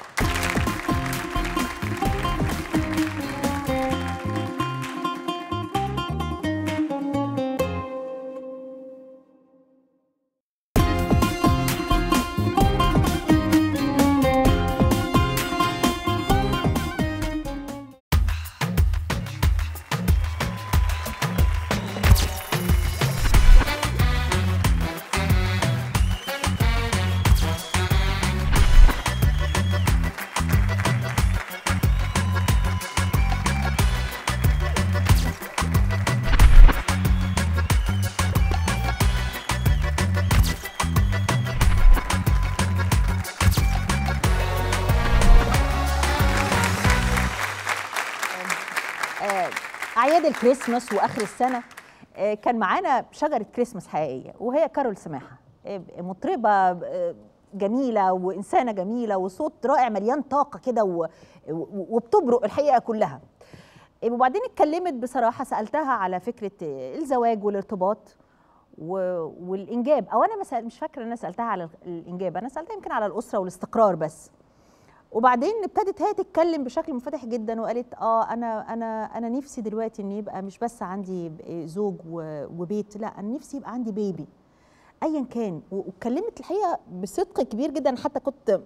آه، اعياد الكريسماس واخر السنه آه، كان معانا شجره كريسماس حقيقيه وهي كارول سماحه آه، مطربه آه، جميله وانسانه جميله وصوت رائع مليان طاقه كده و- و- وبتبرق الحقيقه كلها آه، وبعدين اتكلمت بصراحه سالتها على فكره آه، الزواج والارتباط و- والانجاب او انا مثلا مش فاكره ان انا سالتها على الانجاب انا سالتها يمكن على الاسره والاستقرار بس وبعدين ابتدت هي تتكلم بشكل منفتح جدا وقالت اه انا انا انا نفسي دلوقتي ان يبقى مش بس عندي ب- زوج و- وبيت لا انا نفسي يبقى عندي بيبي ايا كان و- واتكلمت الحقيقه بصدق كبير جدا حتى كنت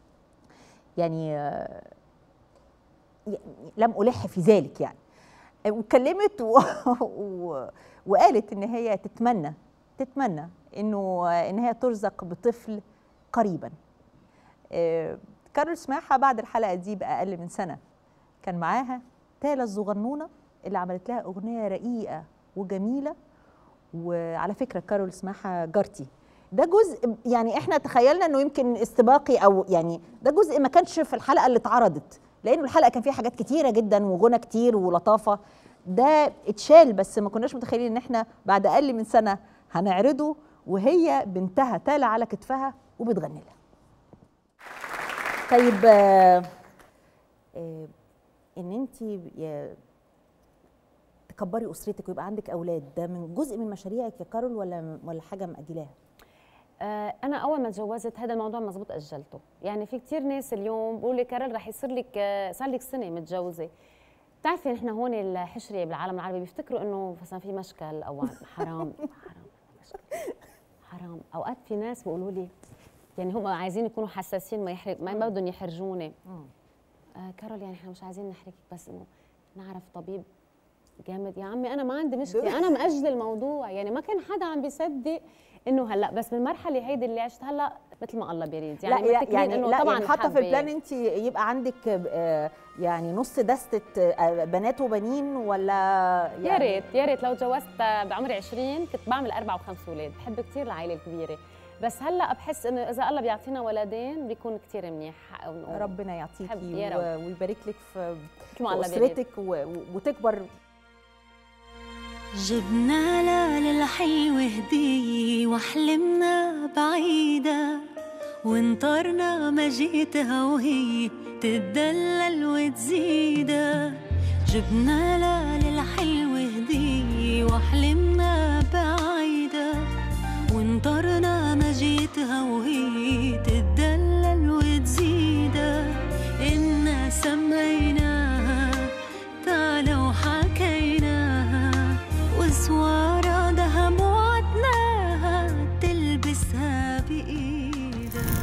يعني آه، يعني لم الح في ذلك يعني آه، واتكلمت و... و... وقالت ان هي تتمنى تتمنى انه ان هي ترزق بطفل قريبا آه، كارول سماحه بعد الحلقه دي باقل من سنه كان معاها تالا الصغنونه اللي عملت لها اغنيه رقيقه وجميله وعلى فكره كارول سماحه جارتي ده جزء يعني احنا تخيلنا انه يمكن استباقي او يعني ده جزء ما كانش في الحلقه اللي اتعرضت لانه الحلقه كان فيها حاجات كتيره جدا وغنى كتير ولطافه ده اتشال بس ما كناش متخيلين ان احنا بعد اقل من سنه هنعرضه وهي بنتها تالا على كتفها وبتغني لها طيب آه، آه، ان انت يا- تكبري اسرتك ويبقى عندك اولاد ده من جزء من مشاريعك يا كارول ولا ولا حاجه مأجلاها آه، انا اول ما تجوزت هذا الموضوع مزبوط اجلته يعني في كتير ناس اليوم بيقولوا لي كارل رح يصير لك آه، صار لك سنه متجوزه بتعرفي نحن هون الحشريه بالعالم العربي بيفتكروا انه مثلا في مشكل او حرام حرام مشكل حرام اوقات في ناس بيقولوا لي يعني هم عايزين يكونوا حساسين ما يحرق ما ما بدهم يحرجوني آه كارول يعني احنا مش عايزين نحرجك بس انه نعرف طبيب جامد يا عمي انا ما عندي مشكله انا مأجل الموضوع يعني ما كان حدا عم بيصدق انه هلا بس بالمرحله هيدي اللي عشت هلا مثل ما الله بيريد يعني لا متكلين يعني انه لا طبعا يعني حاطه في محبة. البلان انت يبقى عندك آه، يعني نص دستة آه، بنات وبنين ولا يا يعني ريت يا ريت لو تجوزت بعمري 20 كنت بعمل اربع وخمس اولاد بحب كثير العائله الكبيره بس هلا بحس انه اذا الله بيعطينا ولدين بيكون كثير منيح ربنا يعطيكي حب- يا رب. و- ويبارك لك في مثل ما في الله بيريد. اسرتك و- و- وتكبر جبنا لها للحلو هدية وحلمنا بعيدة وانطرنا مجيتها وهي تتدلل وتزيدها جبنا لها للحلو هدية وحلمنا بعيدة وانطرنا مجيتها وهي تتدلل وتزيدها إنا سميناها تعالى وحكيناها وسوارة دهم وعدناها تلبسها بإيدها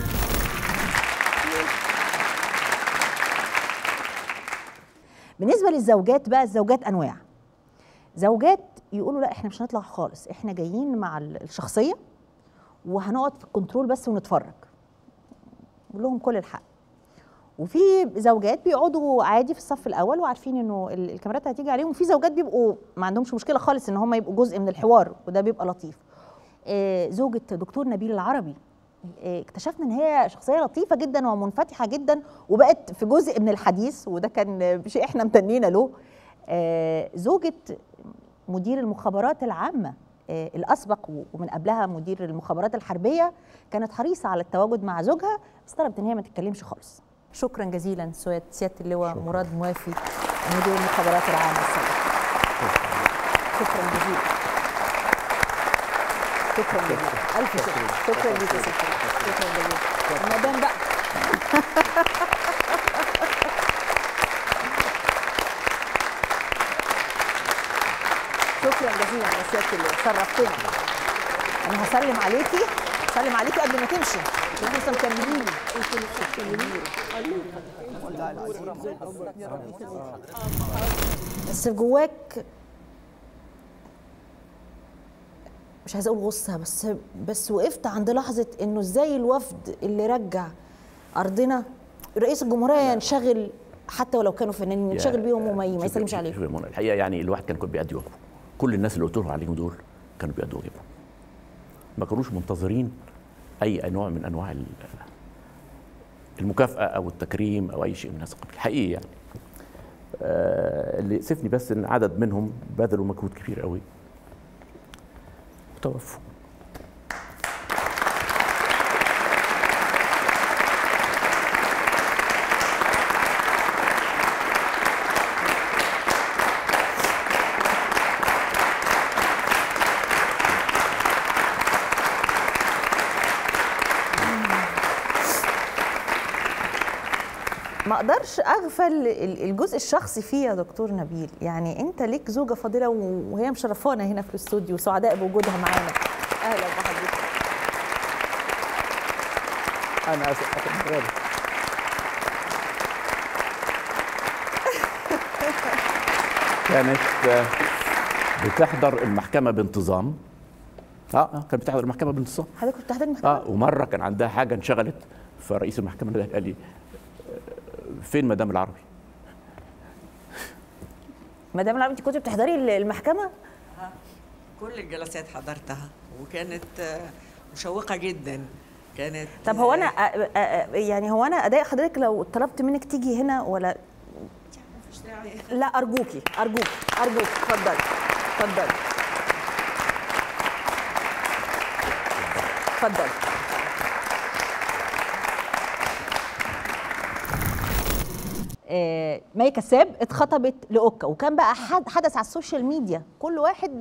بالنسبه للزوجات بقى الزوجات انواع زوجات يقولوا لا احنا مش هنطلع خالص احنا جايين مع ال- الشخصيه وهنقعد في الكنترول بس ونتفرج بقول لهم كل الحق وفي زوجات بيقعدوا عادي في الصف الاول وعارفين انه ال- الكاميرات هتيجي عليهم وفي زوجات بيبقوا ما عندهمش مشكله خالص ان هم يبقوا جزء من الحوار وده بيبقى لطيف آه، زوجة دكتور نبيل العربي آه، اكتشفنا ان هي شخصيه لطيفه جدا ومنفتحه جدا وبقت في جزء من الحديث وده كان شيء احنا متنينا له آه، زوجة مدير المخابرات العامة آه، الأسبق ومن قبلها مدير المخابرات الحربية كانت حريصة على التواجد مع زوجها بس طلبت إن هي ما تتكلمش خالص شكرا جزيلا سواد سيادة اللواء مراد موافي مدير المخابرات العامة السابق شكرا جزيلا شكرا جزيلا ألف شكر شكرا ليك يا ستي شكرا جزيلا المدام بقى شكرا جزيلا يا سياده اللواء شرفتنا انا هسلم عليكي هسلم عليكي قبل ما تمشي عشان احنا لسه مكملين بس جواك مش عايزه اقول غصه بس بس وقفت عند لحظه انه ازاي الوفد اللي رجع ارضنا رئيس الجمهوريه ينشغل حتى ولو كانوا فنانين ينشغل بيهم وما ما يسلمش عليهم شوفي يا منى الحقيقه يعني الواحد كان كان بيأدي واجبه كل الناس اللي قلت لهم عليهم دول كانوا بيأدوا واجبهم ما كانوش منتظرين اي نوع من انواع ال- المكافاه او التكريم او اي شيء من هذا القبيل حقيقي يعني آه، اللي يأسفني بس ان عدد منهم بذلوا مجهود كبير قوي وتوفوا ما اقدرش اغفل ال- الجزء الشخصي فيه يا دكتور نبيل يعني انت ليك زوجه فاضله و- وهي مشرفانا هنا في الاستوديو سعداء بوجودها معانا اهلا بحضرتك انا اسف أخد بالي. كانت آه، بتحضر المحكمه بانتظام اه اه كانت بتحضر المحكمه بانتظام حضرتك كنت بتحضر المحكمه اه ومره كان عندها حاجه انشغلت فرئيس المحكمه ده قال لي آه، فين مدام العربي؟ مدام العربي انت كنت بتحضري ال- المحكمه كل الجلسات حضرتها وكانت آه، مشوقة جدا كانت طب هو انا آه، آه، آه، يعني هو انا اداء حضرتك لو طلبت منك تيجي هنا ولا لا ارجوكي ارجوك ارجوك اتفضلي اتفضلي اتفضلي آه، مي كساب اتخطبت لاوكا وكان بقى حد حدث على السوشيال ميديا كل واحد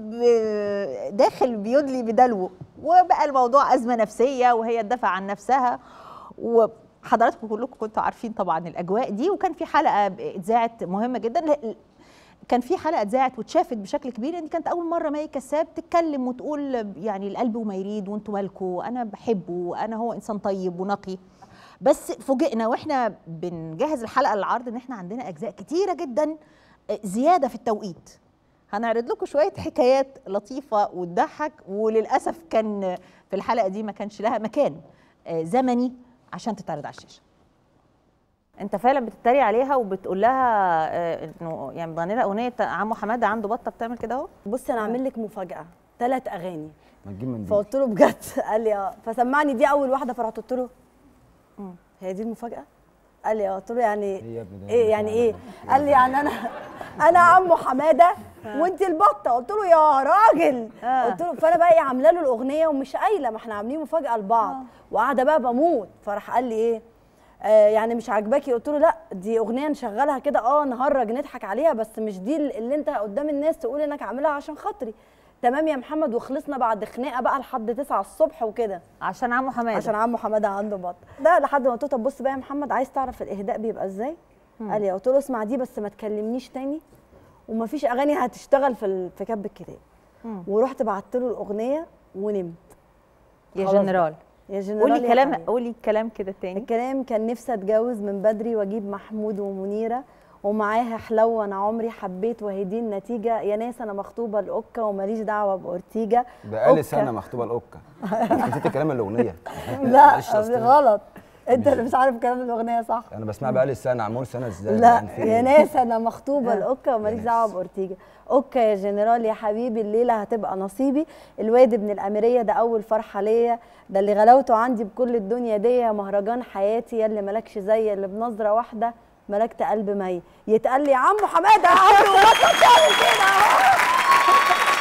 ب- داخل بيدلي بدلوه وبقى الموضوع ازمه نفسيه وهي تدافع عن نفسها وحضراتكم كلكم كنتوا عارفين طبعا الاجواء دي وكان في حلقه اتذاعت مهمه جدا ل- كان في حلقه اتذاعت واتشافت بشكل كبير ان كانت اول مره مي كساب تتكلم وتقول يعني القلب وما يريد وانتوا مالكوا انا بحبه انا هو انسان طيب ونقي بس فوجئنا واحنا بنجهز الحلقه للعرض ان احنا عندنا اجزاء كتيره جدا زياده في التوقيت هنعرض لكم شويه حكايات لطيفه وتضحك وللاسف كان في الحلقه دي ما كانش لها مكان آه، زمني عشان تتعرض على الشاشه انت فعلا بتتريق عليها وبتقول لها آه، انه يعني بتغني لها اغنيه عمو حماده عنده بطه بتعمل كده اهو بصي انا عامل لك مفاجاه ثلاث اغاني ما تجيب من دي فقلت له بجد قال لي اه فسمعني دي اول واحده فرحت قلت له "مم، هي دي المفاجاه قال لي اه قلت له يعني إيه يا ابني ده ايه يعني ايه قال لي يعني انا انا عمو حماده وانت البطه قلت له يا راجل قلت له فانا بقى ايه عامله له الاغنيه ومش قايله ما احنا عاملين مفاجاه لبعض وقاعده بقى بموت فراح قال لي ايه آه يعني مش عاجباكي قلت له لا دي اغنيه نشغلها كده اه نهرج نضحك عليها بس مش دي اللي انت قدام الناس تقول انك عاملها عشان خاطري تمام يا محمد وخلصنا بعد خناقه بقى لحد 9 الصبح وكده عشان عمو حماده عشان عمو حماده عنده بط ده لحد ما قلت له طب بص بقى يا محمد عايز تعرف الاهداء بيبقى ازاي مم. قال لي قلت له اسمع دي بس ما تكلمنيش تاني ومفيش اغاني هتشتغل في ال- في كتب الكتاب مم. ورحت بعت له الاغنيه ونمت يا خلاص جنرال بقى. يا جنرال قولي يا كلام حبيبي. قولي كلام كده تاني الكلام كان نفسي اتجوز من بدري واجيب محمود ومنيره ومعاها حلوه انا عمري حبيت وهي دي النتيجه يا ناس انا مخطوبه لاوكا وماليش دعوه باورتيجا بقالي أوكا. سنه مخطوبه الاوكا نسيت كلام الاغنيه لا معلش يا أستاذ. غلط انت اللي مش عارف كلام الاغنيه صح انا بسمع بقالي سنه عمول سنه ازاي لا يعني في يا إيه؟ ناس انا مخطوبه لاوكا وماليش دعوه باورتيجا اوكا يا جنرال يا حبيبي الليله هتبقى نصيبي الواد ابن الاميريه ده اول فرحه ليا ده اللي غلاوته عندي بكل الدنيا دي يا مهرجان حياتي يا اللي مالكش زي اللي بنظره واحده ملكت قلب مي يتقال لي يا عمو حماده يا عمو بطل تعمل كده اهو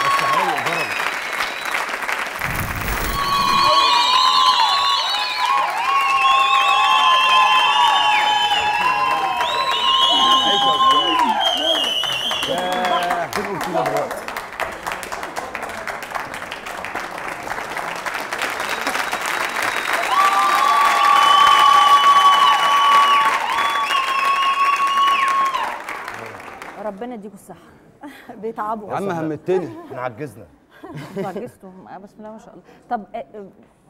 ربنا يديكوا الصحه بيتعبوا يا عم همتني احنا عجزنا انتوا عجزتوا آه، بسم الله ما شاء الله طب آه، آه،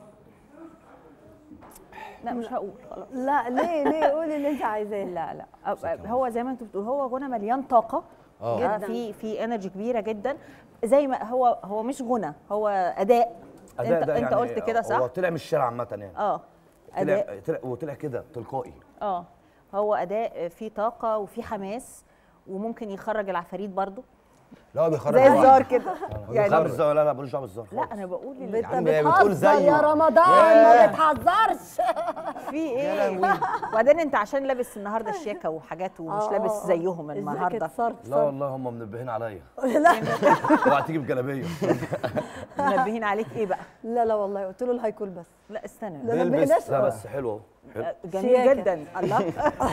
لا مش هقول خلاص لا ليه ليه قولي اللي انت عايزاه لا لا أو- آه، هو زي ما انتوا بتقولوا هو غنى مليان طاقه آه. آه، جداً. في في انرجي كبيره جدا زي ما هو هو مش غنى هو اداء أداء انت ده انت يعني قلت كده هو صح طلع من الشارع عامة يعني اه اداء طلع طلع وطلع كده تلقائي اه هو اداء فيه طاقه وفيه حماس وممكن يخرج العفاريت برضو لا هو بيخرج زي الواحد. الزار كده يعني يعني لا بالزار لا لا ملوش دعوه بالزار لا انا بقول ال- انت عم هي بتقول بتهزر زيه. يا رمضان ما ياه. بتهزرش في ايه وبعدين انت عشان لابس النهارده الشياكه وحاجات ومش آه، لابس آه. زيهم الجاكيت النهارده صرت لا والله هم منبهين عليا لا اوعى تيجي بجلابيه منبهين عليك ايه بقى لا لا والله قلت له الهايكول بس لا استنى لا، ما بقيناش بيلبس لا بس حلو اهو حلو. جميل شياكة. جدا الله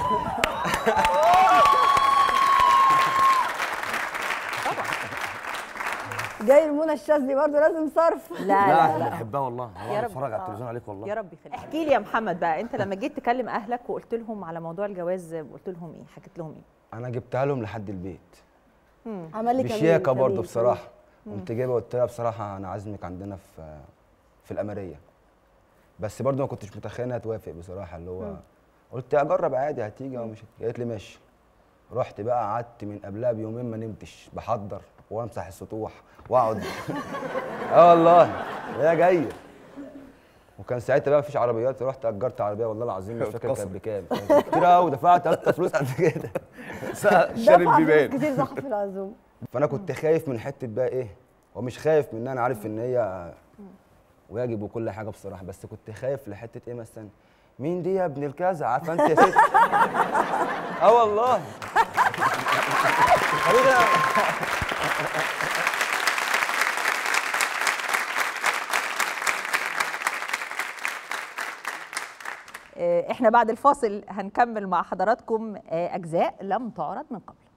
جاي المنى الشاذلي برضه لازم صرف لا لا لا احنا لا بنحبها والله يا والله رب. بتفرج على التلفزيون عليك والله يا رب يخليك احكي لي يا محمد بقى انت لما جيت تكلم اهلك وقلت لهم على موضوع الجواز قلت لهم ايه حكيت لهم ايه انا جبتها لهم لحد البيت عمل لي كمين بشياكه كمين، برضه كمين. بصراحه قمت جايبه قلت لها بصراحه انا عازمك عندنا في في الاماريه بس برضه ما كنتش متخيل انها توافق بصراحه اللي هو قلت اجرب عادي هتيجي او مش هتيجي قالت لي ماشي رحت بقى قعدت من قبلها بيومين ما نمتش بحضر وامسح السطوح واقعد اه والله هي جايه وكان ساعتها بقى مفيش عربيات رحت اجرت عربيه والله العظيم مش فاكر كانت بكام كانت كتير قوي دفعت اكتر فلوس قد كده شاري دفع فلوس البيبان كتير صح في العزومه فانا كنت خايف من حته بقى ايه ومش خايف من ان انا عارف ان هي واجب وكل حاجه بصراحه بس كنت خايف لحته ايه مثلا مين دي يا ابن الكذا عارفه انت يا ست اه والله حبيبي آه، احنا بعد الفاصل هنكمل مع حضراتكم آه، اجزاء لم تعرض من قبل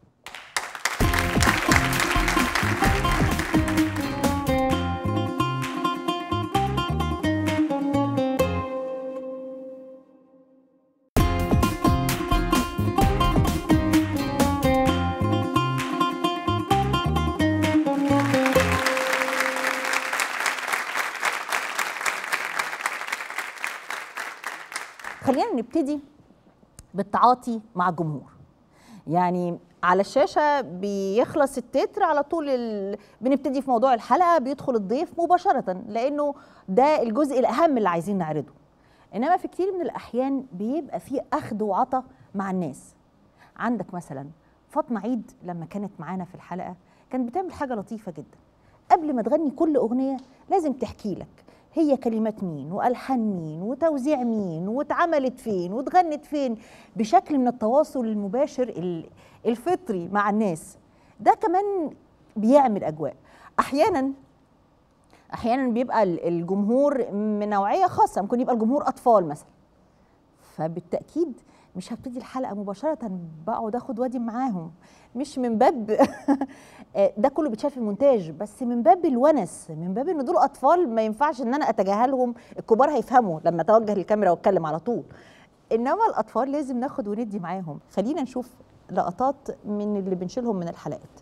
خلينا نبتدي بالتعاطي مع الجمهور يعني على الشاشة بيخلص التتر على طول ال... بنبتدي في موضوع الحلقة بيدخل الضيف مباشرة لأنه ده الجزء الأهم اللي عايزين نعرضه إنما في كتير من الأحيان بيبقى فيه أخذ وعطا مع الناس عندك مثلا فاطمة عيد لما كانت معانا في الحلقة كانت بتعمل حاجة لطيفة جدا قبل ما تغني كل أغنية لازم تحكي لك هي كلمات مين والحان مين وتوزيع مين واتعملت فين واتغنت فين بشكل من التواصل المباشر ال- الفطري مع الناس ده كمان بيعمل اجواء احيانا احيانا بيبقى ال- الجمهور من نوعيه خاصه ممكن يبقى الجمهور اطفال مثلا فبالتاكيد مش هبتدي الحلقه مباشره بقعد اخد وادي معاهم مش من باب ده كله بيتشاف في المونتاج بس من باب الونس من باب ان دول اطفال ما ينفعش ان انا اتجاهلهم الكبار هيفهموا لما اتوجه للكاميرا واتكلم على طول انما الاطفال لازم ناخد وندي معاهم خلينا نشوف لقطات من اللي بنشيلهم من الحلقات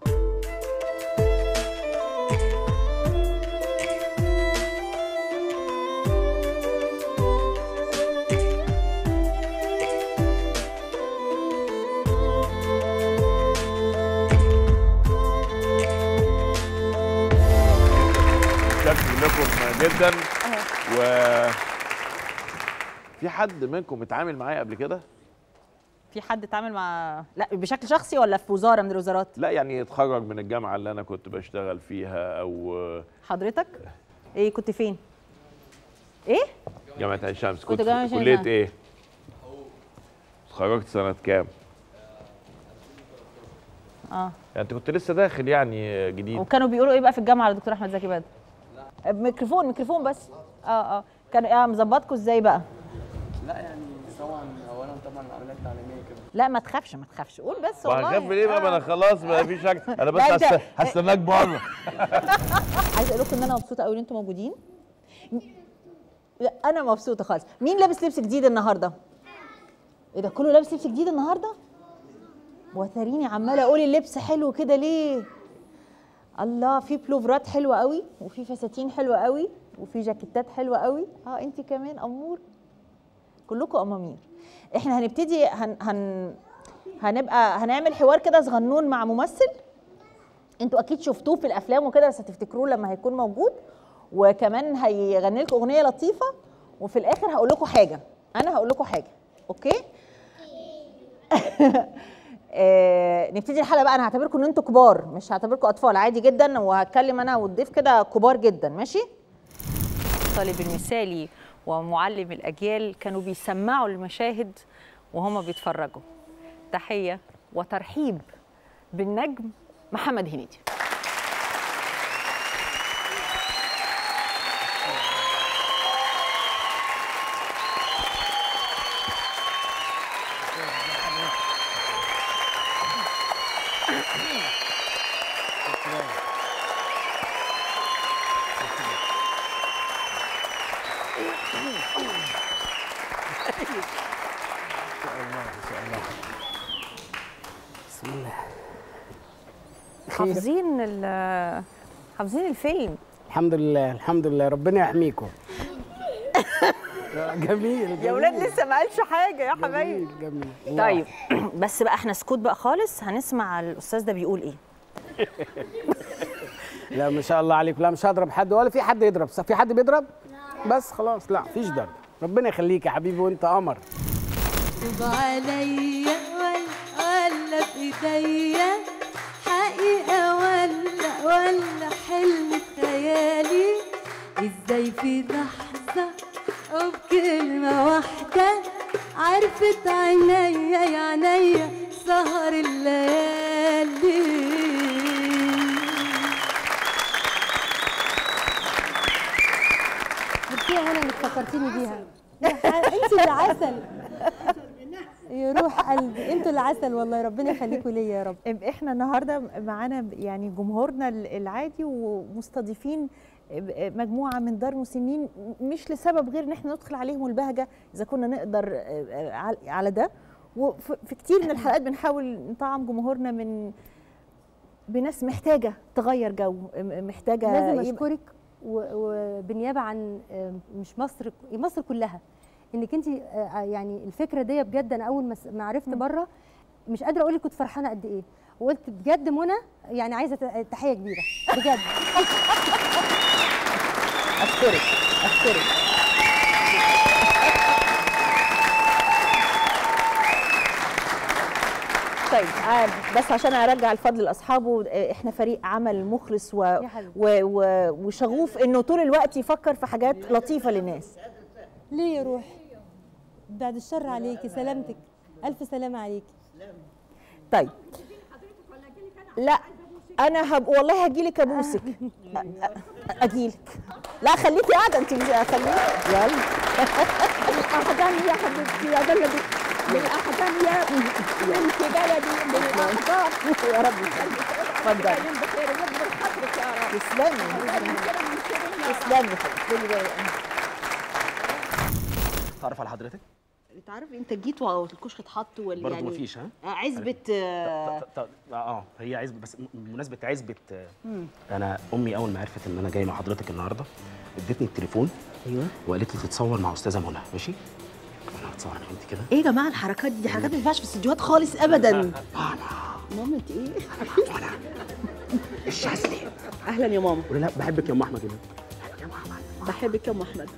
شكر لكم جدا و في حد منكم اتعامل معايا قبل كده؟ في حد اتعامل مع لا بشكل شخصي ولا في وزاره من الوزارات لا يعني اتخرج من الجامعه اللي انا كنت بشتغل فيها او حضرتك ايه كنت فين ايه جامعه عين شمس كنت كنت جامعة في عين كليه شمس. ايه؟ اتخرجت سنه كام؟ اه يعني انت كنت لسه داخل يعني جديد وكانوا بيقولوا ايه بقى في الجامعه على الدكتور احمد زكي بدر ميكروفون ميكروفون بس اه اه كانوا اه مظبطكم ازاي بقى لا يعني طبعا اولا طبعا العمليات التعليميه كده لا ما تخافش ما تخافش قول بس والله وهخاف ليه بقى ما انا خلاص ما فيش حاجه انا بس لا، أنت- هست- هستناك بره عايزه اقول لكم ان انا مبسوطه قوي ان انتم موجودين لا انا مبسوطه خالص مين لابس لبس جديد النهارده ايه ده كله لابس لبس جديد النهارده وتريني عماله اقول اللبس حلو كده ليه الله في بلوفرات حلوه قوي وفي فساتين حلوه قوي وفي جاكيتات حلوه قوي اه انت كمان امور كلكم امامير احنا هنبتدي هن هن هنبقى هنعمل حوار كده صغنون مع ممثل انتوا اكيد شفتوه في الافلام وكده بس هتفتكروه لما هيكون موجود وكمان هيغني لكم اغنيه لطيفه وفي الاخر هقول لكم حاجه انا هقول لكم حاجه اوكي آه نبتدي الحلقه بقى انا هعتبركم ان انتوا كبار مش هعتبركم اطفال عادي جدا وهتكلم انا والضيف كده كبار جدا ماشي الطالب المثالي ومعلم الاجيال كانوا بيسمعوا المشاهد وهما بيتفرجوا تحيه وترحيب بالنجم محمد هنيدي بسم الله حافظين ال- حافظين الفيلم الحمد لله الحمد لله ربنا يحميكم جميل يا ولاد لسه ما قالش حاجه يا حبايبي جميل طيب بس بقى احنا سكوت بقى خالص هنسمع الاستاذ ده بيقول ايه لا ما شاء الله عليك لا مش هضرب حد ولا في حد يضرب في حد بيضرب بس خلاص لا فيش ضرب ربنا يخليك يا حبيبي وانت قمر طب عليا ولا ولا بايديا حقيقة ولا ولا حلم خيالي ازاي في لحظة او بكلمة واحدة عرفت عينيا يا عينيا سهر الليالي جبتيها هنا انك فكرتيني بيها انت اللي عسل يا روح قلبي انتوا اللي عسل والله ربنا يخليكم ليا يا رب احنا النهارده معانا يعني جمهورنا العادي ومستضيفين مجموعه من دار مسنين مش لسبب غير ان احنا ندخل عليهم البهجه اذا كنا نقدر على ده وفي كتير من الحلقات بنحاول نطعم جمهورنا من بناس محتاجه تغير جو محتاجه لازم اشكرك وبالنيابه عن مش مصر مصر كلها انك انت يعني الفكره دي بجد انا اول ما عرفت بره مش قادره اقول لك كنت فرحانه قد ايه وقلت بجد منى يعني عايزه تحيه كبيره بجد اشكرك اشكرك طيب بس عشان ارجع الفضل لاصحابه احنا فريق عمل مخلص و... و... و... وشغوف انه طول الوقت يفكر في حاجات لطيفه للناس ليه يا روح بعد الشر عليكي سلامتك الف سلامه عليكي طيب لا انا هب... والله هجيلك ابوسك اجيلك لا خليكي قاعده انت خليكي يلا الاحضان يا حبيبتي يا بلدي بالاحضان يا بنت بلدي بالاحضان يا رب اتفضلي بخير ويكبر خاطرك يا رب تسلمي تسلمي حبيبتي تعرف على حضرتك؟ انت عارف انت جيت والكشك اتحط وال برضه يعني مفيش ها؟ عزبه اه اه هي عزبه بس بمناسبه عزبه انا امي اول ما عرفت ان انا جاي مع حضرتك النهارده ادتني التليفون ايوه وقالت لي تتصور مع استاذه منى ماشي؟ انا هتصور انا وانت كده ايه يا جماعه الحركات دي حركات ما ينفعش في الاستديوهات خالص ابدا ماما انت ايه؟ الشاذلي اهلا يا ماما قولي لا بحبك يا ام احمد هنا بحبك يا ام احمد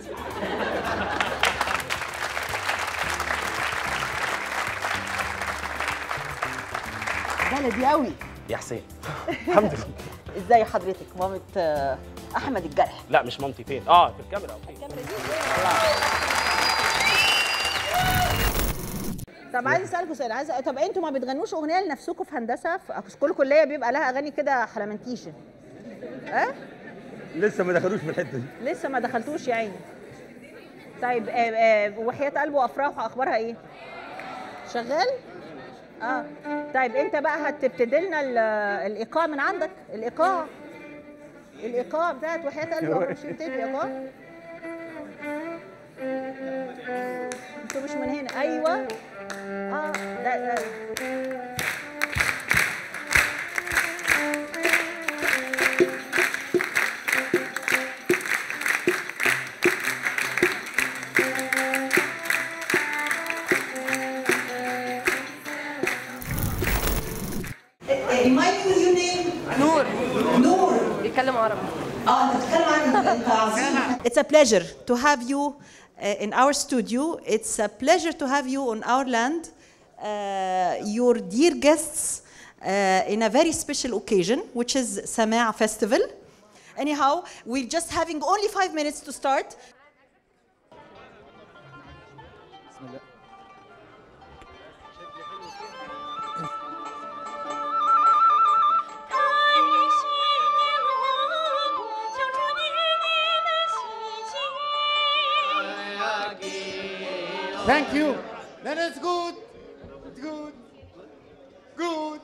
بلدي قوي يا حسين الحمد لله ازاي حضرتك مامة احمد الجرح لا مش مامتي فين اه في الكاميرا اوكي طب عايز اسالكم سؤال عايز طب انتوا ما بتغنوش اغنيه لنفسكم في هندسه في كل كليه بيبقى لها اغاني كده حلمنتيشن ها أه؟ لسه ما دخلوش في الحته دي لسه ما دخلتوش يا عيني طيب آه آه وحياه قلبه وافراح اخبارها ايه شغال اه طيب انت بقى هتبتدي لنا الايقاع من عندك الايقاع الايقاع بتاعت وحياه قلبه مش بتدي ايقاع انتوا مش من هنا ايوه اه ده, ده. Remind me your name. نور نور. بيتكلم عربي اه انت بتتكلم عن انت عظيم. It's a pleasure to have you uh, in our studio. It's a pleasure to have you on our land. Uh, your dear guests uh, in a very special occasion, which is Samaa Festival. Anyhow, we're just having only five minutes to start. Thank you. That is good. Good. Good.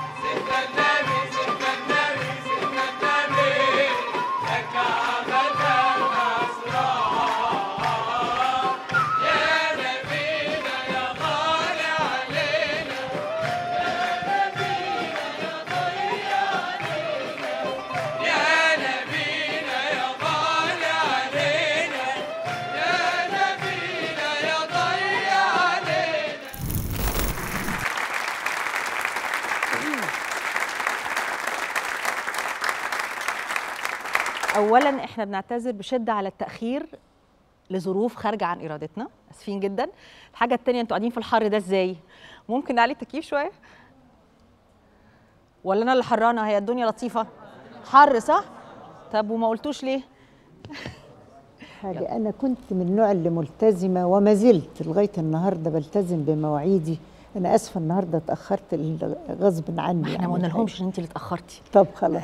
اولا احنا بنعتذر بشده على التاخير لظروف خارجه عن ارادتنا اسفين جدا الحاجه الثانيه انتوا قاعدين في الحر ده ازاي ممكن نعلي التكييف شويه ولا انا اللي حرانه هي الدنيا لطيفه حر صح طب وما قلتوش ليه حاجة أنا كنت من النوع اللي ملتزمة وما زلت لغاية النهاردة بلتزم بمواعيدي أنا آسفة النهاردة اتأخرت غصب عني احنا ما قلنا لهمش ان انت اللي اتاخرتي طب خلاص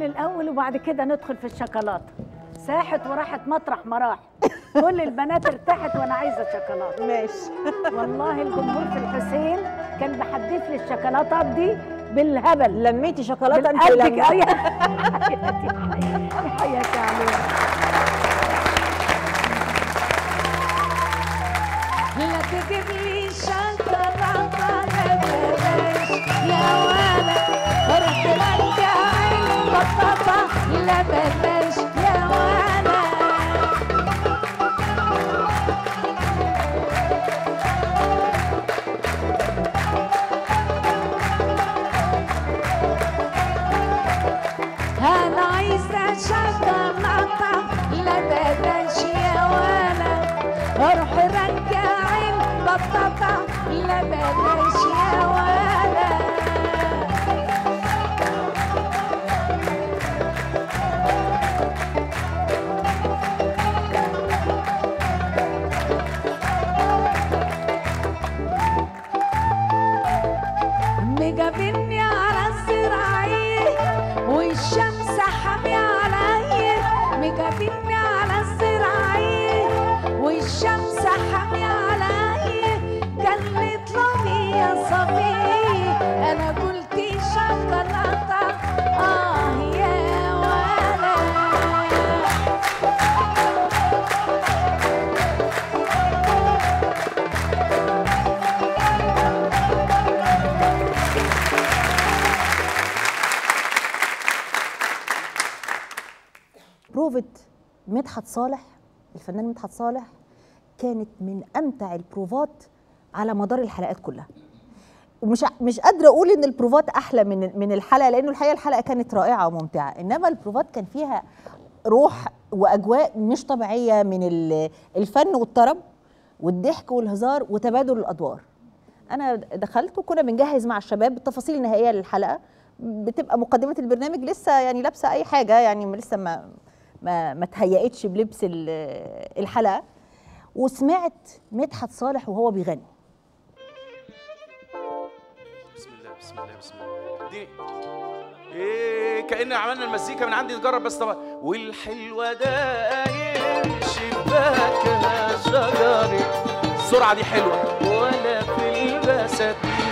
الاول وبعد كده ندخل في الشوكولاته ساحت وراحت مطرح ما راحت كل البنات ارتاحت وانا عايزه شوكولاته ماشي والله الجمهور في الحسين كان بيحدف لي الشوكولاتات دي بالهبل لميتي شوكولاته انت بالقد ولما. كده. حياتي عليك لا تجيب لي شوكولاتة لا بلاش يا ولد روح رجع البطاطا لا بلاش يا ولد أنا عايزة شوكولاتة لا بلاش يا ولد روح رجع البطاطا لا بلاش يا ولد مجابني على الزراعية والشمس حامية عليا مجابني على الزراعية والشمس حامية عليا كان اطلبي يا صبي انا قلت شوكولاتة اه يا ولد بروفة مدحت صالح الفنان مدحت صالح كانت من امتع البروفات على مدار الحلقات كلها ومش ع- مش قادره اقول ان البروفات احلى من من الحلقه لانه الحقيقه الحلقه كانت رائعه وممتعه انما البروفات كان فيها روح واجواء مش طبيعيه من ال- الفن والطرب والضحك والهزار وتبادل الادوار انا دخلت وكنا بنجهز مع الشباب التفاصيل النهائيه للحلقه بتبقى مقدمه البرنامج لسه يعني لابسه اي حاجه يعني لسه ما ما ما تهيأتش بلبس ال- الحلقه وسمعت مدحت صالح وهو بيغني بسم الله بسم الله بسم الله دي ايه كأن عملنا المزيكا من عندي تجرب بس طبعا والحلوة داير شباكها شجري السرعة دي حلوة ولا في البساتين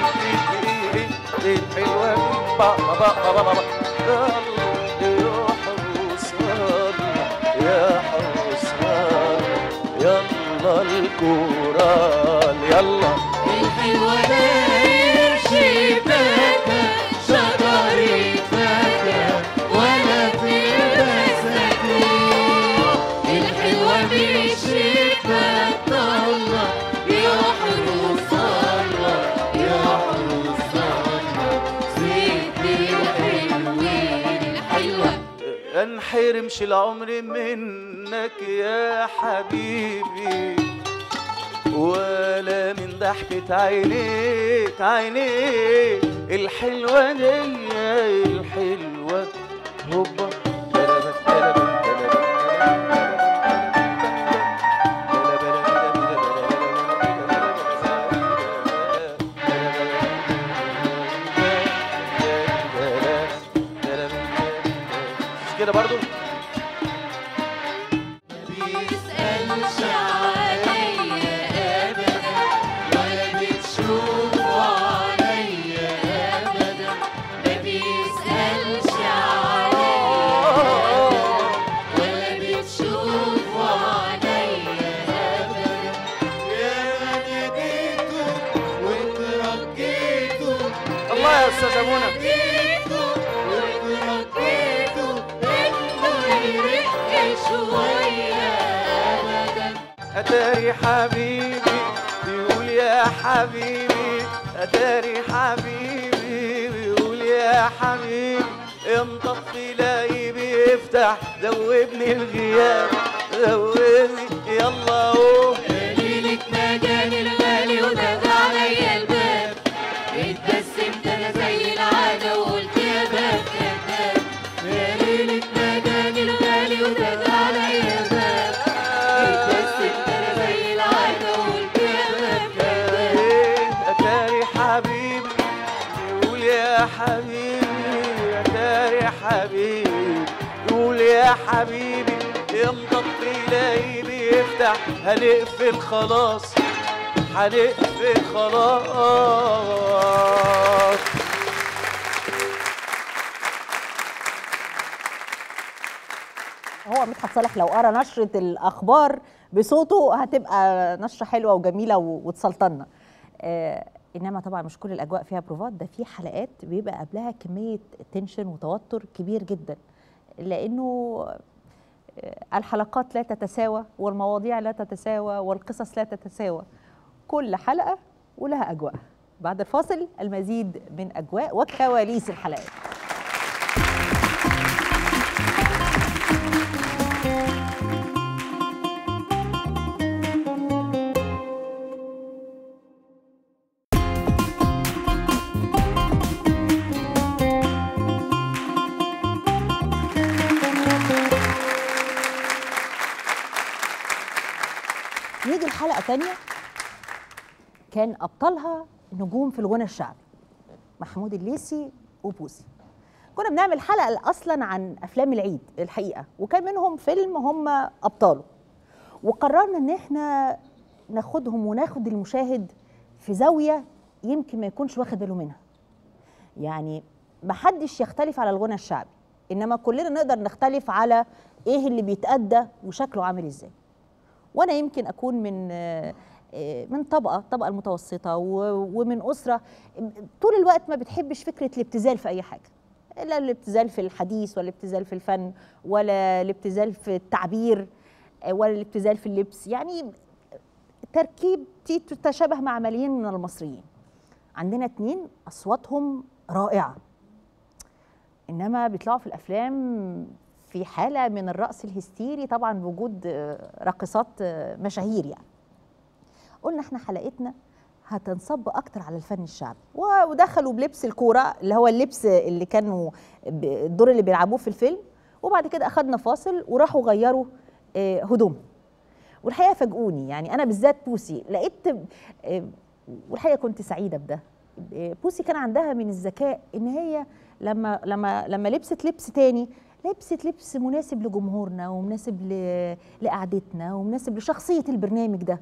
الحلوة دي با با با با با با يلا يا حروسان يا حروسان يلا الكورال يلا الحلوة داير شباكة شجرة فاكهة ولا في بساتين الحلوة بالشباك طلة يا حروس الله يا حروس الله زيت الحلوين الحلوة انحرمش العمر منك يا حبيبي ولا من ضحكة عينيك عينيك الحلوة دي الحلوة هوبا مش كده برضو بيسألش عليا أبدا ولا بتشوفوا عليا أبدا ما بيسألش عليا ولا بتشوفوا عليا أبدا يا ناديتوا وترجيتوا الله يا أستاذة منى. ناديتوا وترجيتوا إنه يرق شوية أبدا اتاري حبيبي بيقول يا حبيبي اتاري حبيبي بيقول يا حبيبي انطفي لاقي بيفتح ذوبني الغياب ذوبني يلا قوم قليلك مجاني الغالي ودق عليا الباب اتبسمت انا زي العادة وقلت يا باب كذاب قليلك مجاني الغالي ودق عليا الباب اتبسمت انا زي العادة وقلت يا باب كذاب اتاري حبيبي بيقول يا حبيبي اتاري حبيبي يا حبيبي امضى تلاقي بيفتح هنقفل خلاص هنقفل خلاص هو مدحت صالح لو قرا نشره الاخبار بصوته هتبقى نشره حلوه وجميله و- وتسلطنا آه انما طبعا مش كل الاجواء فيها بروفات ده في حلقات بيبقى قبلها كميه تنشن وتوتر كبير جدا لانه آه، الحلقات لا تتساوى والمواضيع لا تتساوى والقصص لا تتساوى كل حلقه ولها اجواء بعد الفاصل المزيد من اجواء وكواليس الحلقات نيجي الحلقه تانية كان ابطالها نجوم في الغنى الشعبي محمود الليثي وبوسي كنا بنعمل حلقه اصلا عن افلام العيد الحقيقه وكان منهم فيلم هم ابطاله وقررنا ان احنا ناخدهم وناخد المشاهد في زاويه يمكن ما يكونش واخد باله منها يعني ما حدش يختلف على الغنى الشعبي انما كلنا نقدر نختلف على ايه اللي بيتأدى وشكله عامل ازاي وانا يمكن اكون من آه، آه، من طبقه الطبقه المتوسطه و- ومن اسره طول الوقت ما بتحبش فكره الابتذال في اي حاجه لا الابتذال في الحديث ولا الابتذال في الفن ولا الابتذال في التعبير آه، ولا الابتذال في اللبس يعني تركيبتي تتشابه مع ملايين من المصريين عندنا اتنين اصواتهم رائعه انما بيطلعوا في الافلام في حاله من الرقص الهستيري طبعا بوجود آه، راقصات آه، مشاهير يعني قلنا احنا حلقتنا هتنصب اكتر على الفن الشعبي و- ودخلوا بلبس الكوره اللي هو اللبس اللي كانوا ب- الدور اللي بيلعبوه في الفيلم وبعد كده اخدنا فاصل وراحوا غيروا آه، هدومهم والحقيقه فاجئوني يعني انا بالذات بوسي لقيت آه، والحقيقه كنت سعيده بده آه، بوسي كان عندها من الذكاء ان هي لما لما لما لبست لبس تاني لبست لبس مناسب لجمهورنا ومناسب ل- لقعدتنا ومناسب لشخصيه البرنامج ده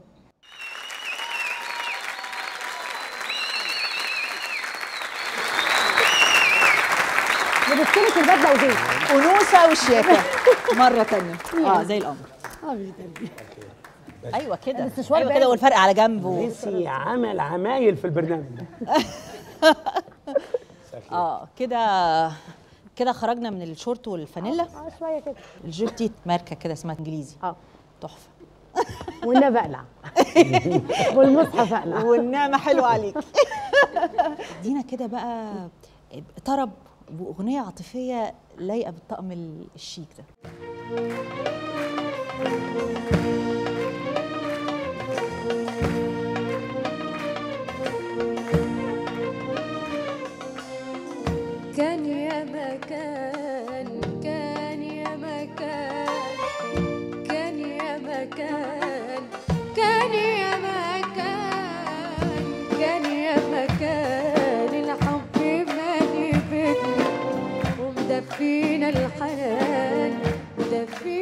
لبستلك البدله وجيت انوثه وشياكه مره تانية اه زي القمر حبيبه قلبي ايوه كده الاستشوار ايوه باين. كده والفرق على جنب و... ميسي عمل عمايل في البرنامج ده اه كده كده خرجنا من الشورت والفانيلا اه شويه كده الجوتي ماركه كده اسمها انجليزي اه تحفه والنبي اقلع والمصحف اقلع والنعمه حلوه عليك دينا كده بقى طرب واغنيه عاطفيه لايقه بالطقم الشيك ده كان يا مكان كان يا مكان كان يا مكان كان يا مكان كان يا مكان الحب مالي بيتنا ومدفينا الحنان مدفينا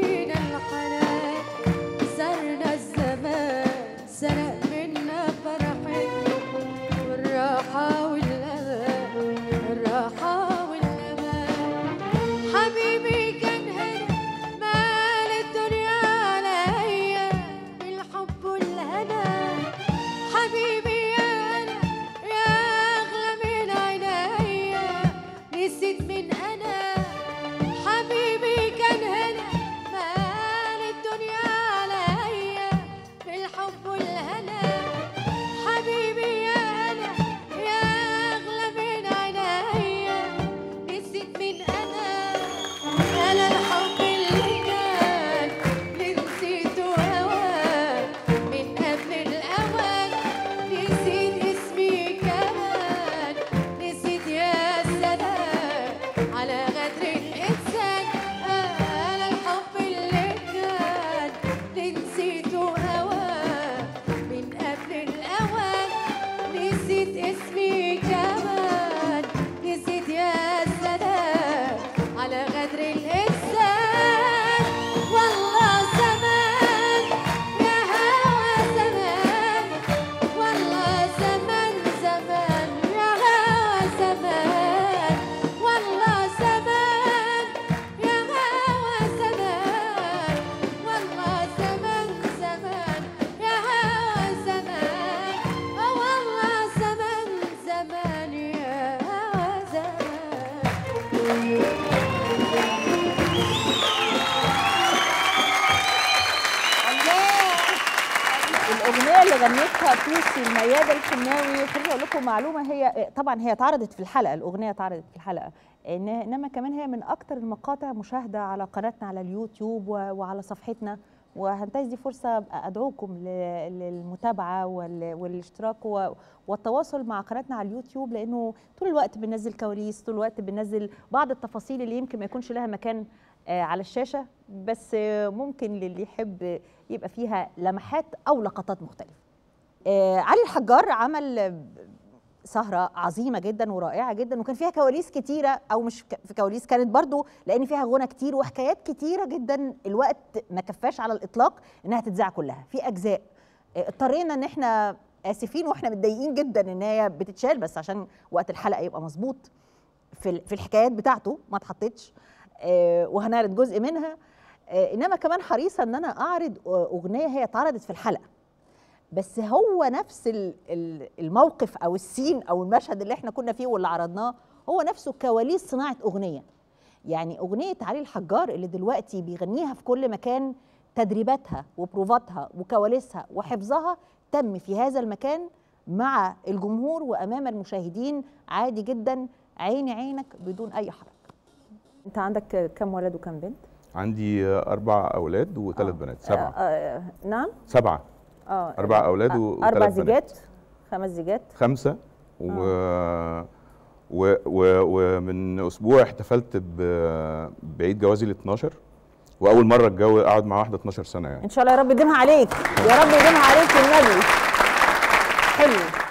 الاغنيه اللي غنتها بوسي المياده الحناوي خليني اقول لكم معلومه هي طبعا هي اتعرضت في الحلقه الاغنيه اتعرضت في الحلقه إن انما كمان هي من اكتر المقاطع مشاهده على قناتنا على اليوتيوب و- وعلى صفحتنا وهنتهز دي فرصه ادعوكم ل- للمتابعه وال- والاشتراك و- والتواصل مع قناتنا على اليوتيوب لانه طول الوقت بننزل كواليس طول الوقت بننزل بعض التفاصيل اللي يمكن ما يكونش لها مكان آه، على الشاشه بس آه، ممكن للي يحب يبقى فيها لمحات او لقطات مختلفه آه، علي الحجار عمل آه، سهرة عظيمة جدا ورائعة جدا وكان فيها كواليس كتيرة أو مش ك- في كواليس كانت برضو لأن فيها غنى كتير وحكايات كتيرة جدا الوقت ما كفاش على الإطلاق إنها تتذاع كلها في أجزاء آه، اضطرينا إن إحنا آسفين وإحنا متضايقين جدا إن هي بتتشال بس عشان وقت الحلقة يبقى مظبوط في ال- في الحكايات بتاعته ما اتحطتش آه، وهنعرض جزء منها آه، انما كمان حريصه ان انا اعرض آه، اغنيه هي اتعرضت في الحلقه بس هو نفس ال- ال- الموقف او السين او المشهد اللي احنا كنا فيه واللي عرضناه هو نفسه كواليس صناعه اغنيه يعني اغنيه علي الحجار اللي دلوقتي بيغنيها في كل مكان تدريباتها وبروفاتها وكواليسها وحفظها تم في هذا المكان مع الجمهور وامام المشاهدين عادي جدا عيني عينك بدون اي حرج انت عندك كم ولد وكم بنت عندي أربع أولاد وثلاث بنات سبعة آه آه نعم سبعة اه أربع أولاد آه، وثلاث اربع بنات زيجات خمس زيجات خمسة و... و... و... ومن أسبوع احتفلت ب... بعيد جوازي ال 12 وأول مرة اتجوز أقعد مع واحدة 12 سنة يعني ان شاء الله يا رب يديمها عليك يا رب يديمها عليك والنبي حلو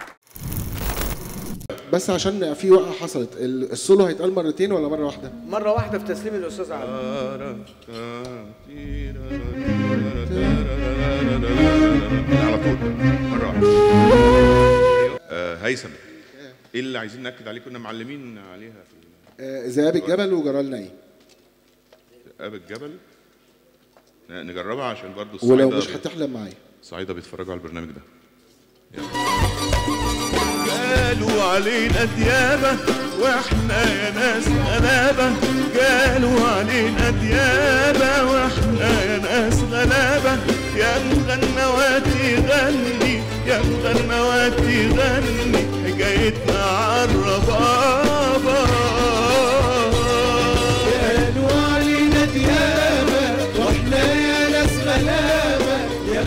بس عشان في وقعه حصلت ال- السولو هيتقال مرتين ولا مره واحده؟ مره واحده في تسليم الاستاذ علي على طول مرة واحدة آه، هيثم ايه اللي عايزين ناكد عليه كنا معلمين عليها في آه، ذئاب الجبل وجرال ناي ذئاب الجبل ن- نجربها عشان برضو ولو الصعايدة مش بي- هتحلم معايا الصعايدة بيتفرجوا على البرنامج ده قالوا علينا ديابة واحنا يا ناس غلابة قالوا علينا ديابة واحنا يا ناس غلابة يا مغنواتي غني يا مغنواتي غني حكايتنا عالربابة قالوا علينا ديابة واحنا يا ناس غلابة يا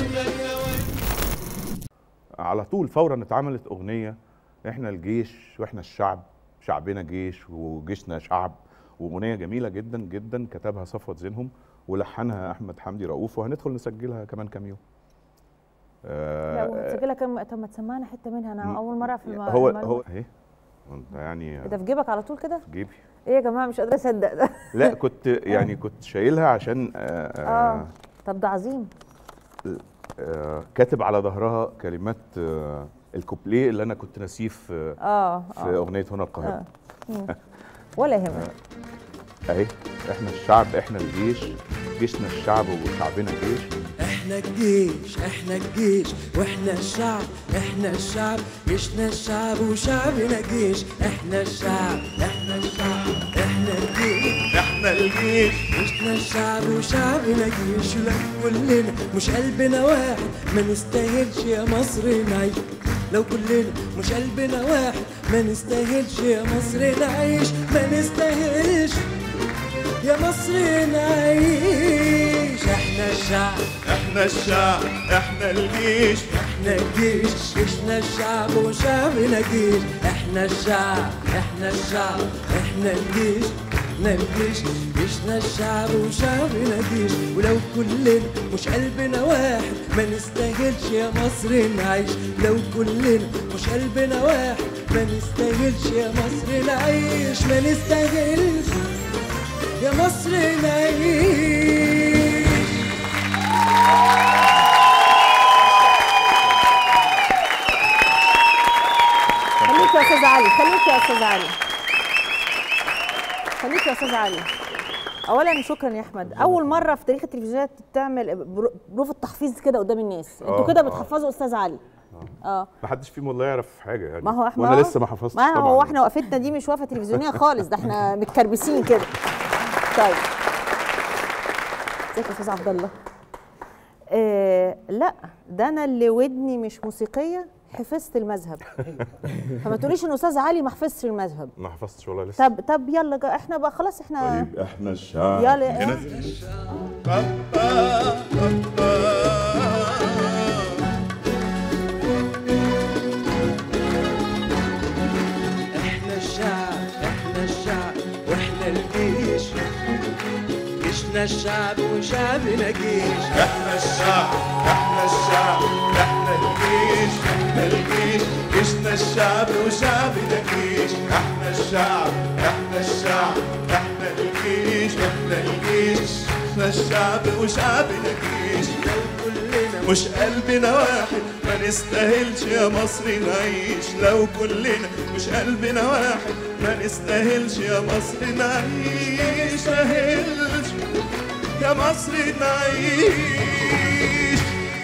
على طول فورا اتعملت اغنيه احنا الجيش واحنا الشعب شعبنا جيش وجيشنا شعب واغنيه جميله جدا جدا كتبها صفوت زينهم ولحنها احمد حمدي رؤوف وهندخل نسجلها كمان كام يوم لا آه، وتسجلها كم طب ما تسمعنا حته منها انا اول مره في الم... هو المعلومة. هو اهي انت يعني ده في جيبك على طول كده في جيبي ايه يا جماعه مش قادره اصدق ده لا كنت يعني كنت شايلها عشان آه اه آه طب ده عظيم آه كاتب على ظهرها كلمات آه الكوبليه اللي انا كنت ناسيه في اه في آه. اغنيه هنا القاهره مم. ولا يهمك اهي احنا الشعب احنا الجيش جيشنا الشعب وشعبنا جيش احنا الجيش احنا الجيش واحنا الشعب احنا الشعب جيشنا الشعب وشعبنا جيش احنا الشعب احنا الشعب احنا الجيش احنا الجيش جيشنا الشعب وشعبنا جيش لو كلنا مش قلبنا واحد ما نستاهلش يا مصر نعيش لو كلنا مش قلبنا واحد ما نستاهلش يا مصر نعيش ما نستاهلش يا مصر نعيش احنا الشعب احنا الشعب احنا الجيش احنا الجيش جيشنا الشعب وشعبنا جيش احنا الشعب احنا الشعب احنا الجيش احنا الجيش جيشنا الشعب وشعبنا جيش ولو كلنا مش قلبنا واحد ما نستاهلش يا مصر نعيش لو كلنا مش قلبنا واحد ما نستاهلش يا مصر نعيش ما نستاهلش يا مصر نعيش خليك يا استاذ علي خليك يا استاذ علي خليك يا استاذ علي اولا شكرا يا احمد اول مره في تاريخ التلفزيونات تعمل برو- بروفة تحفيز كده قدام الناس انتوا آه، كده آه. بتحفظوا استاذ علي اه ما حدش فيهم والله يعرف حاجه يعني ما هو احنا وانا آه. لسه ما حفظتش ما طبعا هو احنا وقفتنا دي مش وقفه تلفزيونيه خالص ده احنا متكربسين كده طيب ازيك يا استاذ عبد الله آه لا ده انا اللي ودني مش موسيقيه حفظت المذهب فما تقوليش ان استاذ علي ما حفظش المذهب ما حفظتش والله لسه طب طب يلا جا- احنا بقى خلاص احنا طيب احنا الشعب يلا هنا احنا الشعب احنا الشعب واحنا الجيش جيشنا الشعب وشعبنا جيش احنا الشعب احنا الشعب احنا الجيش احنا الجيش جيشنا الشعب وشعبنا جيش احنا الشعب احنا الشعب احنا الجيش احنا الجيش احنا الشعب وشعبنا جيش كلنا مش قلبنا واحد ما نستاهلش يا مصر نعيش لو كلنا مش قلبنا واحد ما نستاهلش يا مصر نعيش نستاهلش يا مصر نعيش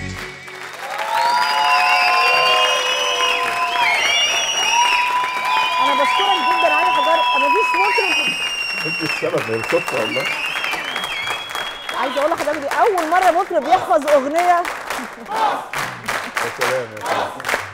انا بشكرك جدا علي حجار ما فيش مطرب انت السبب هي الصدفه والله عايزه اقول لحضرتك دي اول مره مطرب يحفظ اغنيه يا سلام يا سلام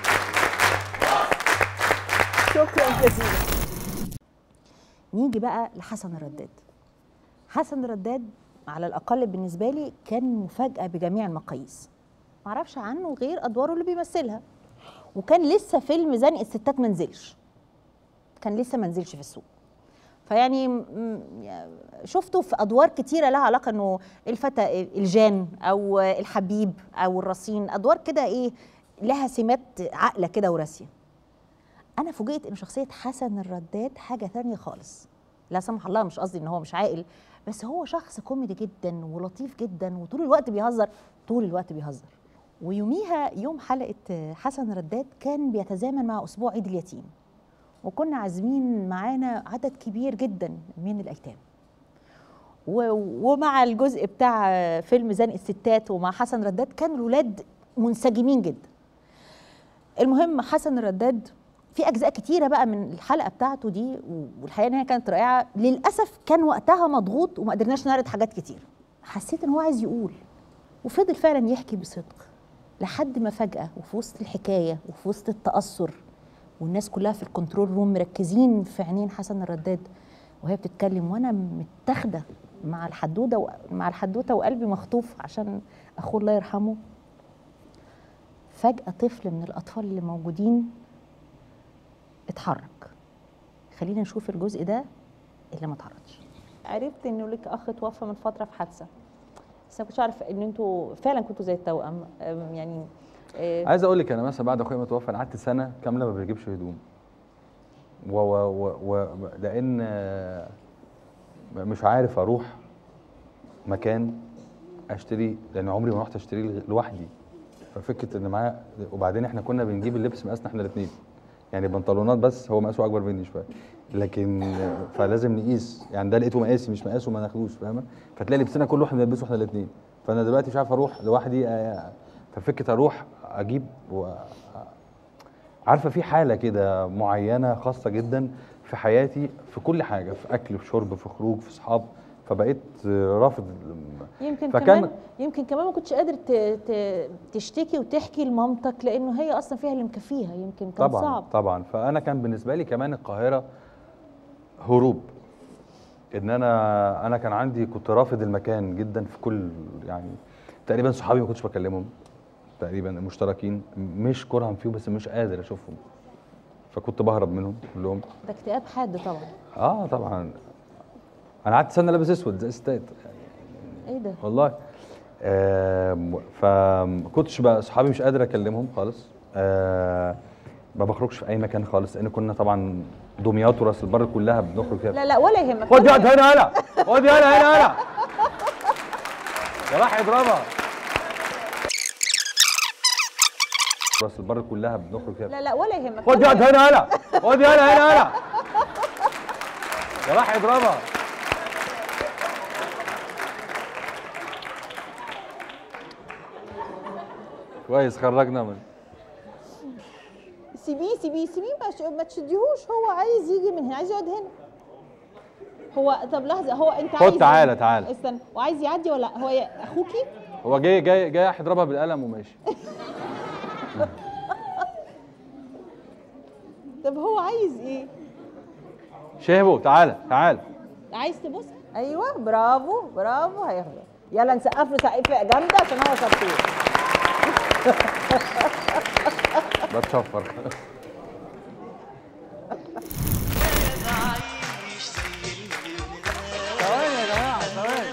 شكرا جزيلا نيجي بقى لحسن الرداد حسن الرداد على الاقل بالنسبه لي كان مفاجاه بجميع المقاييس معرفش عنه غير ادواره اللي بيمثلها وكان لسه فيلم زنق الستات ما نزلش كان لسه ما نزلش في السوق فيعني م- م- شفته في ادوار كتيره لها علاقه انه الفتى الجان او الحبيب او الرصين ادوار كده ايه لها سمات عاقله كده وراسيه انا فوجئت ان شخصيه حسن الرداد حاجه ثانيه خالص لا سمح الله مش قصدي ان هو مش عاقل بس هو شخص كوميدي جدا ولطيف جدا وطول الوقت بيهزر طول الوقت بيهزر ويوميها يوم حلقه حسن الرداد كان بيتزامن مع اسبوع عيد اليتيم وكنا عازمين معانا عدد كبير جدا من الايتام و- ومع الجزء بتاع فيلم زنق الستات ومع حسن رداد كانوا الولاد منسجمين جدا المهم حسن الرداد في اجزاء كتيره بقى من الحلقه بتاعته دي والحقيقه ان هي كانت رائعه للاسف كان وقتها مضغوط وما قدرناش نعرض حاجات كتير حسيت ان هو عايز يقول وفضل فعلا يحكي بصدق لحد ما فجاه وفي وسط الحكايه وفي وسط التاثر والناس كلها في الكنترول روم مركزين في عينين حسن الرداد وهي بتتكلم وانا متاخده مع الحدوده و... مع الحدوته وقلبي مخطوف عشان اخوه الله يرحمه فجاه طفل من الاطفال اللي موجودين اتحرك خلينا نشوف الجزء ده اللي ما اتعرضش عرفت انه لك اخ توفى من فتره في حادثه بس ما كنتش اعرف ان انتوا فعلا كنتوا زي التوأم أم، يعني آه، عايز اقول لك انا مثلا بعد اخويا ما توفى انا قعدت سنه كامله ما بجيبش هدوم و و و و لان آه، مش عارف اروح مكان اشتري لان عمري ما رحت اشتري لوحدي ففكره ان معايا وبعدين احنا كنا بنجيب اللبس مقاسنا احنا الاثنين يعني بنطلونات بس هو مقاسه اكبر مني شويه لكن آه، فلازم نقيس يعني ده لقيته مقاسي مش مقاسه ما ناخدوش فاهمه فتلاقي لبسنا كل واحد بنلبسه احنا الاثنين فانا دلوقتي مش عارف اروح لوحدي آه، ففكره اروح اجيب و... عارفه في حاله كده معينه خاصه جدا في حياتي في كل حاجه في اكل في شرب في خروج في اصحاب فبقيت آه، رافض يمكن فكان- كمان يمكن كمان ما كنتش قادر ت... ت... تشتكي وتحكي لمامتك لانه هي اصلا فيها اللي مكفيها يمكن كان طبعا صعب طبعا فانا كان بالنسبه لي كمان القاهره هروب ان انا انا كان عندي كنت رافض المكان جدا في كل يعني تقريبا صحابي ما كنتش بكلمهم تقريبا مشتركين مش كرها فيهم بس مش قادر اشوفهم فكنت بهرب منهم كلهم ده اكتئاب حاد طبعا اه طبعا انا قعدت سنه لابس اسود زي ستات ايه ده والله آه فما كنتش بقى اصحابي مش قادر اكلمهم خالص آه ما بخرجش في اي مكان خالص لان كنا طبعا دمياط وراس البر كلها بنخرج فيها لا لا ولا يهمك خد يد هنا هنا خد يد هنا هنا يا راح يضربها راس البر كلها بنخرج فيها لا لا ولا يهمك خد يد هنا هنا خد يد هنا هنا يا راح يضربها كويس خرجنا من سيبيه سيبيه سيبيه ما ش- ما تشديهوش هو عايز يجي من هنا عايز يقعد هنا هو طب لحظه هو انت خد عايز تعالى، تعالى. استنى وعايز يعدي ولا لا؟ هو يا- اخوكي هو جاي جاي جاي هيضربها بالقلم وماشي طب هو عايز ايه شهبو تعالى تعالى عايز تبص ايوه برافو برافو هياخد يلا نسقف له سقفه جامده عشان هو شطور بتشفر ثواني يا جماعه ثواني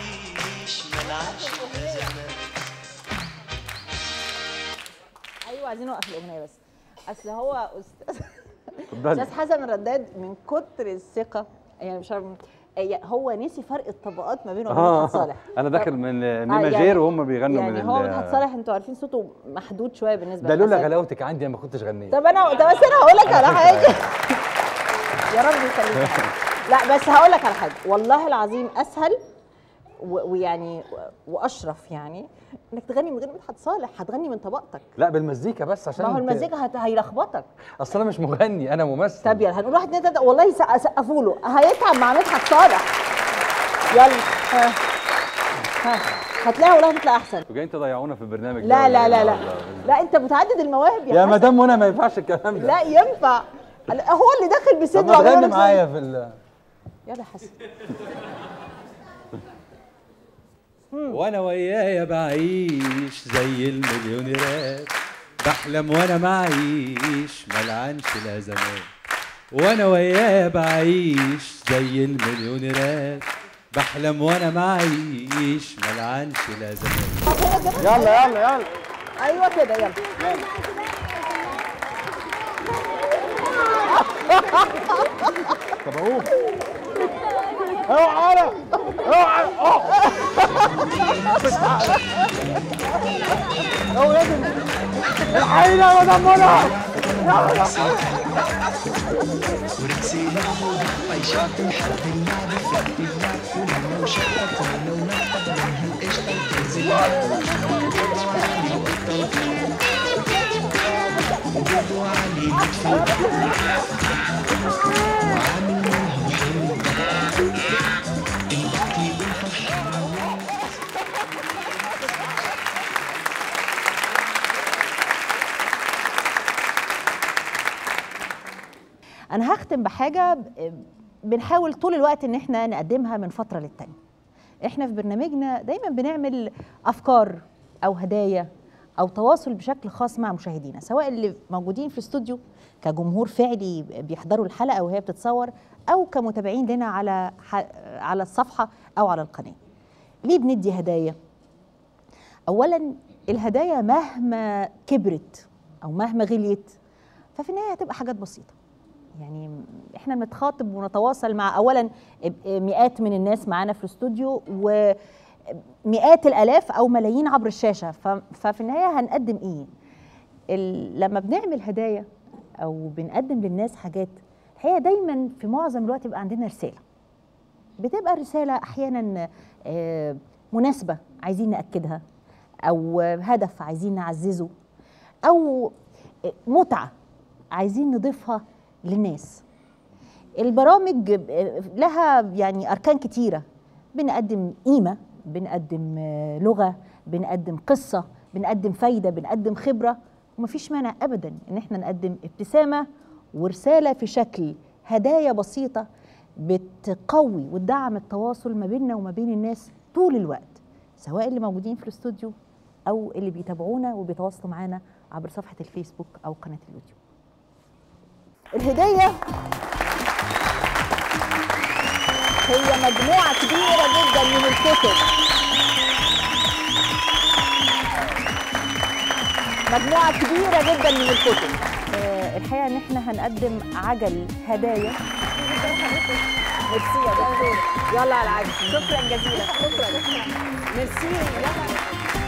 ايوه عايزين نوقف الاغنيه بس اصل هو استاذ اتفضلي. استاذ حسن رداد من كتر الثقه يعني مش عارف هي- هو نسي فرق الطبقات ما بينه وبين اه مدحت صالح انا داخل من آه، ميماجير يعني- وهم بيغنوا يعني من هو ال- مدحت صالح انتوا عارفين صوته محدود شويه بالنسبه ده لولا لحسن. غلاوتك عندي أنا ما كنتش غنيت طب انا طب بس انا هقول لك على حاجه يا رب يخليك لا بس هقول لك على حاجه والله العظيم اسهل و- ويعني و- واشرف يعني انك تغني من غير مدحت صالح هتغني من طبقتك لا بالمزيكا بس عشان ما هو انت- المزيكا هت- هيلخبطك اصل انا مش مغني انا ممثل طب يلا هنقول واحد اتنين تلاته والله سق- سقفوا له هيتعب مع مدحت صالح يلا ها ها هتلاقيها والله هتطلع احسن انتوا جايين تضيعونا في البرنامج ده لا ولا لا إيه؟ لا لا والله. لا انت متعدد المواهب يا, يا حسن. مدام منى ما ينفعش الكلام ده لا ينفع هو اللي داخل طب بصدره ما وعمال تغني يقول معايا في ال يلا حسن وانا ويايا بعيش زي المليونيرات بحلم وانا معيش ملعنش الازمات وانا ويايا بعيش زي المليونيرات بحلم وانا معيش ملعنش الازمات يلا يلا يلا ايوه كده يلا طب اقوم اوعى انا اوعى اوعى لازم الحقيقة يا مدام منى انا هختم بحاجه ب- بنحاول طول الوقت ان احنا نقدمها من فتره للتانيه احنا في برنامجنا دايما بنعمل افكار او هدايا او تواصل بشكل خاص مع مشاهدينا سواء اللي موجودين في الاستوديو كجمهور فعلي بيحضروا الحلقه وهي بتتصور او كمتابعين لنا على ح- على الصفحه او على القناه ليه بندي هدايا اولا الهدايا مهما كبرت او مهما غليت ففي النهايه هتبقى حاجات بسيطه يعني احنا بنتخاطب ونتواصل مع اولا مئات من الناس معانا في الاستوديو ومئات الالاف او ملايين عبر الشاشه ف- ففي النهايه هنقدم ايه ال- لما بنعمل هدايا او بنقدم للناس حاجات الحقيقه دايما في معظم الوقت بيبقى عندنا رساله بتبقى الرساله احيانا آه، مناسبه عايزين ناكدها او هدف عايزين نعززه او متعه عايزين نضيفها للناس البرامج لها يعني اركان كتيره بنقدم قيمه بنقدم آه، لغه بنقدم قصه بنقدم فايده بنقدم خبره ومفيش مانع ابدا ان احنا نقدم ابتسامه ورساله في شكل هدايا بسيطه بتقوي وتدعم التواصل ما بيننا وما بين الناس طول الوقت سواء اللي موجودين في الاستوديو او اللي بيتابعونا وبيتواصلوا معانا عبر صفحه الفيسبوك او قناه اليوتيوب الهديه هي مجموعه كبيره جدا من الكتب مجموعه كبيره جدا من الكتب آه، الحقيقه ان احنا هنقدم عجل هدايا ميرسي يا دكتور يلا على العجل شكرا جزيلا شكرا ميرسي يلا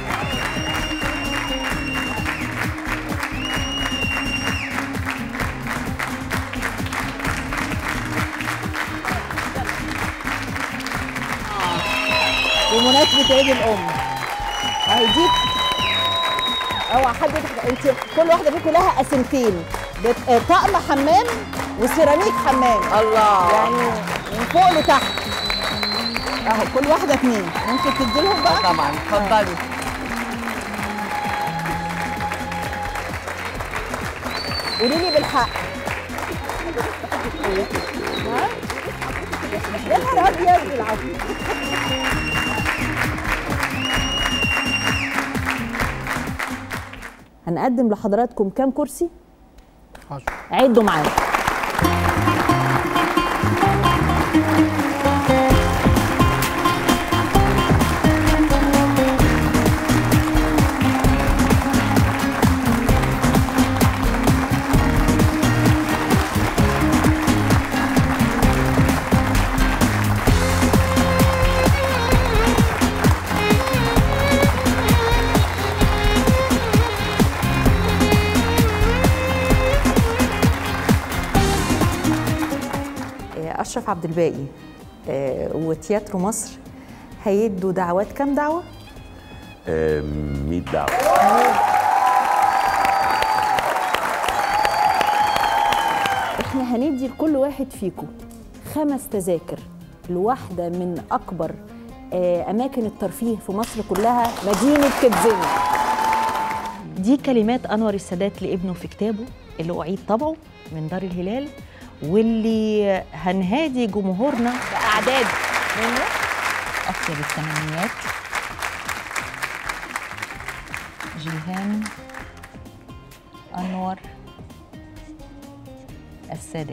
بمناسبة عيد الأم أهي دي اوعى حد يضحك انت كل واحدة فيكم لها قسمتين بت- آه، طقم حمام وسيراميك حمام الله يعني من فوق لتحت اهو كل واحده اتنين ممكن تدي لهم بقى طبعا اتفضلي قولي لي بالحق ها؟ يا نهار ابيض العفو هنقدم لحضراتكم كام كرسي؟ عدوا معايا آه، اشرف عبد الباقي آه، وتياترو مصر هيدوا دعوات كام دعوه 100 دعوه احنا هندي لكل واحد فيكم خمس تذاكر لواحده من اكبر آه، اماكن الترفيه في مصر كلها مدينه كتزين دي كلمات انور السادات لابنه في كتابه اللي اعيد طبعه من دار الهلال واللي هنهادي جمهورنا باعداد منه اطيب الثمانينات جيهان انور السادات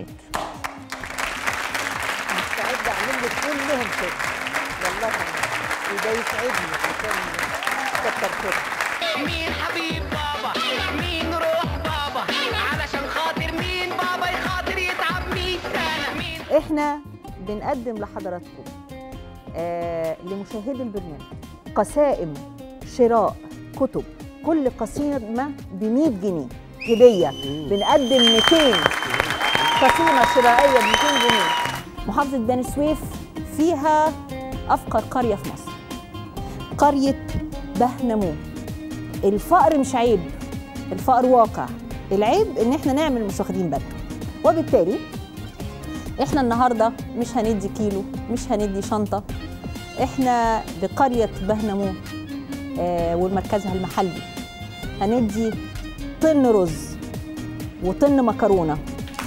مستعد اعمل لك كلهم كده والله وده يسعدني عشان كتر كده مين حبيب بابا مين روح بابا علشان خاطر مين بابا يخاطر يتعب مين انا مين احنا بنقدم لحضراتكم آه لمشاهدي البرنامج قسائم شراء كتب كل قسيمه ب 100 جنيه هديه بنقدم 200 قسيمه شرائيه ب 200 جنيه محافظه بني سويف فيها افقر قريه في مصر قريه بهنمو الفقر مش عيب الفقر واقع العيب ان احنا نعمل مش واخدين بالنا وبالتالي احنا النهارده مش هندي كيلو مش هندي شنطه احنا بقريه بهنمو آه ومركزها المحلي هندي طن رز وطن مكرونه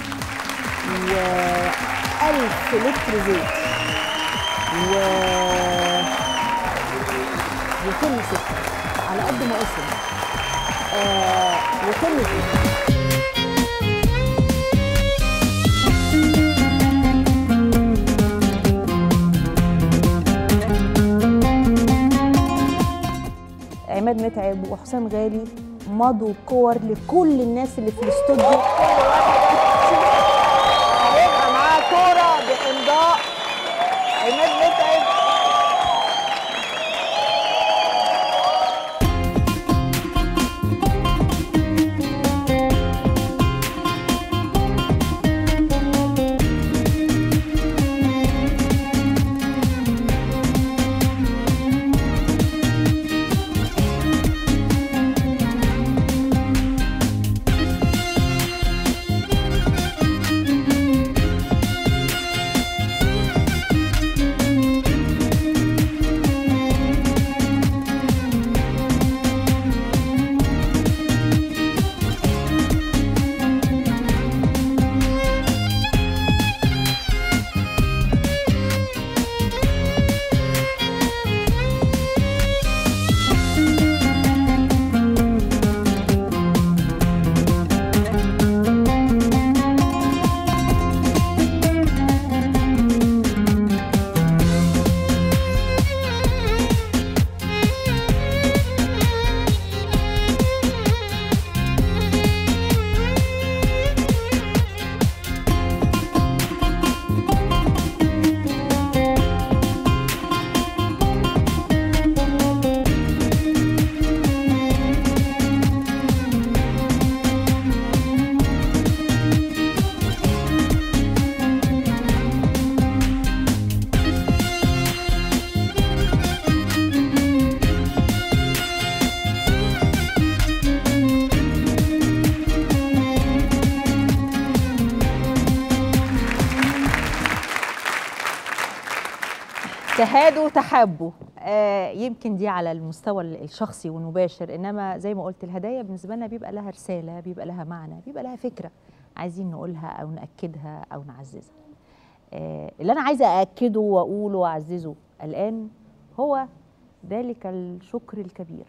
وألف لتر زيت و وطن سكر على قد ما قسم آه وطن زيت عماد متعب وحسام غالي مضوا كور لكل الناس اللي في الاستوديو هيبقى معاه كوره بامضاء عماد متعب تهادوا تحابوا آه يمكن دي على المستوى الشخصي والمباشر انما زي ما قلت الهدايا بالنسبه لنا بيبقى لها رساله بيبقى لها معنى بيبقى لها فكره عايزين نقولها او ناكدها او نعززها آه اللي انا عايزه ااكده واقوله واعززه الان هو ذلك الشكر الكبير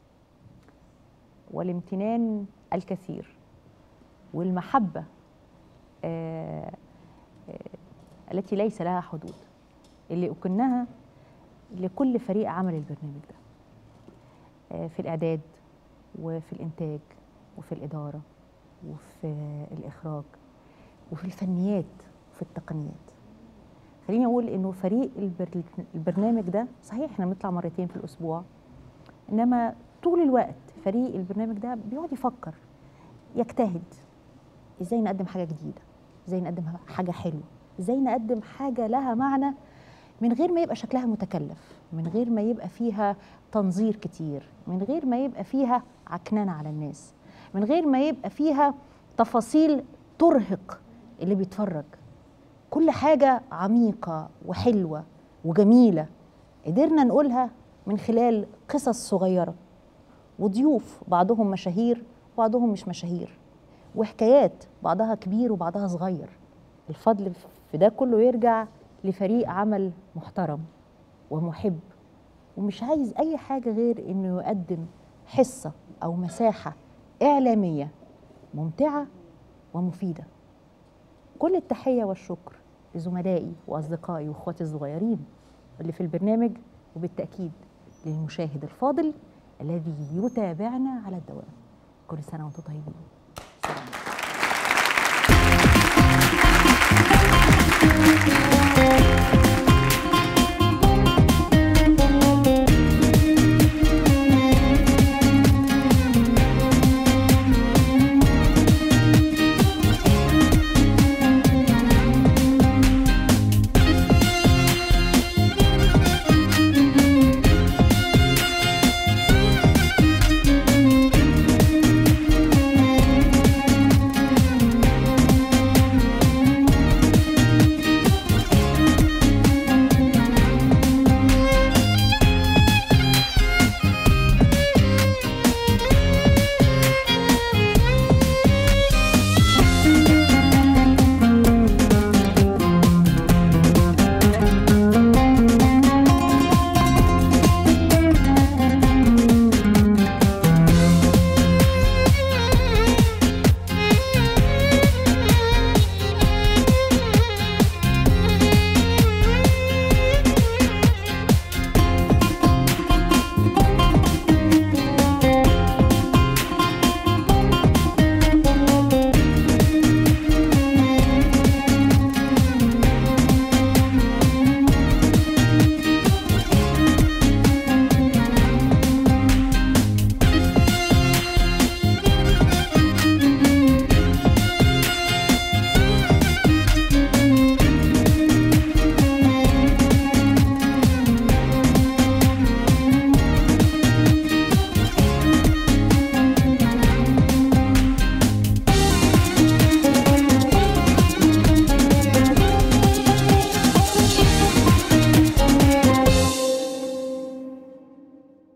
والامتنان الكثير والمحبه آه آه التي ليس لها حدود اللي أكنها لكل فريق عمل البرنامج ده آه، في الإعداد وفي الإنتاج وفي الإدارة وفي الإخراج وفي الفنيات وفي التقنيات خليني أقول إنه فريق البر- البرنامج ده صحيح إحنا بنطلع مرتين في الأسبوع إنما طول الوقت فريق البرنامج ده بيقعد يفكر يجتهد ازاي نقدم حاجه جديده ازاي نقدم حاجه حلوه ازاي نقدم حاجه لها معنى من غير ما يبقى شكلها متكلف من غير ما يبقى فيها تنظير كتير من غير ما يبقى فيها عكننه على الناس من غير ما يبقى فيها تفاصيل ترهق اللي بيتفرج كل حاجه عميقه وحلوه وجميله قدرنا نقولها من خلال قصص صغيره وضيوف بعضهم مشاهير وبعضهم مش مشاهير وحكايات بعضها كبير وبعضها صغير الفضل في ده كله يرجع لفريق عمل محترم ومحب ومش عايز اي حاجه غير انه يقدم حصه او مساحه اعلاميه ممتعه ومفيده كل التحيه والشكر لزملائي واصدقائي واخواتي الصغيرين اللي في البرنامج وبالتاكيد للمشاهد الفاضل الذي يتابعنا على الدوام كل سنه وانتم طيبين سلام.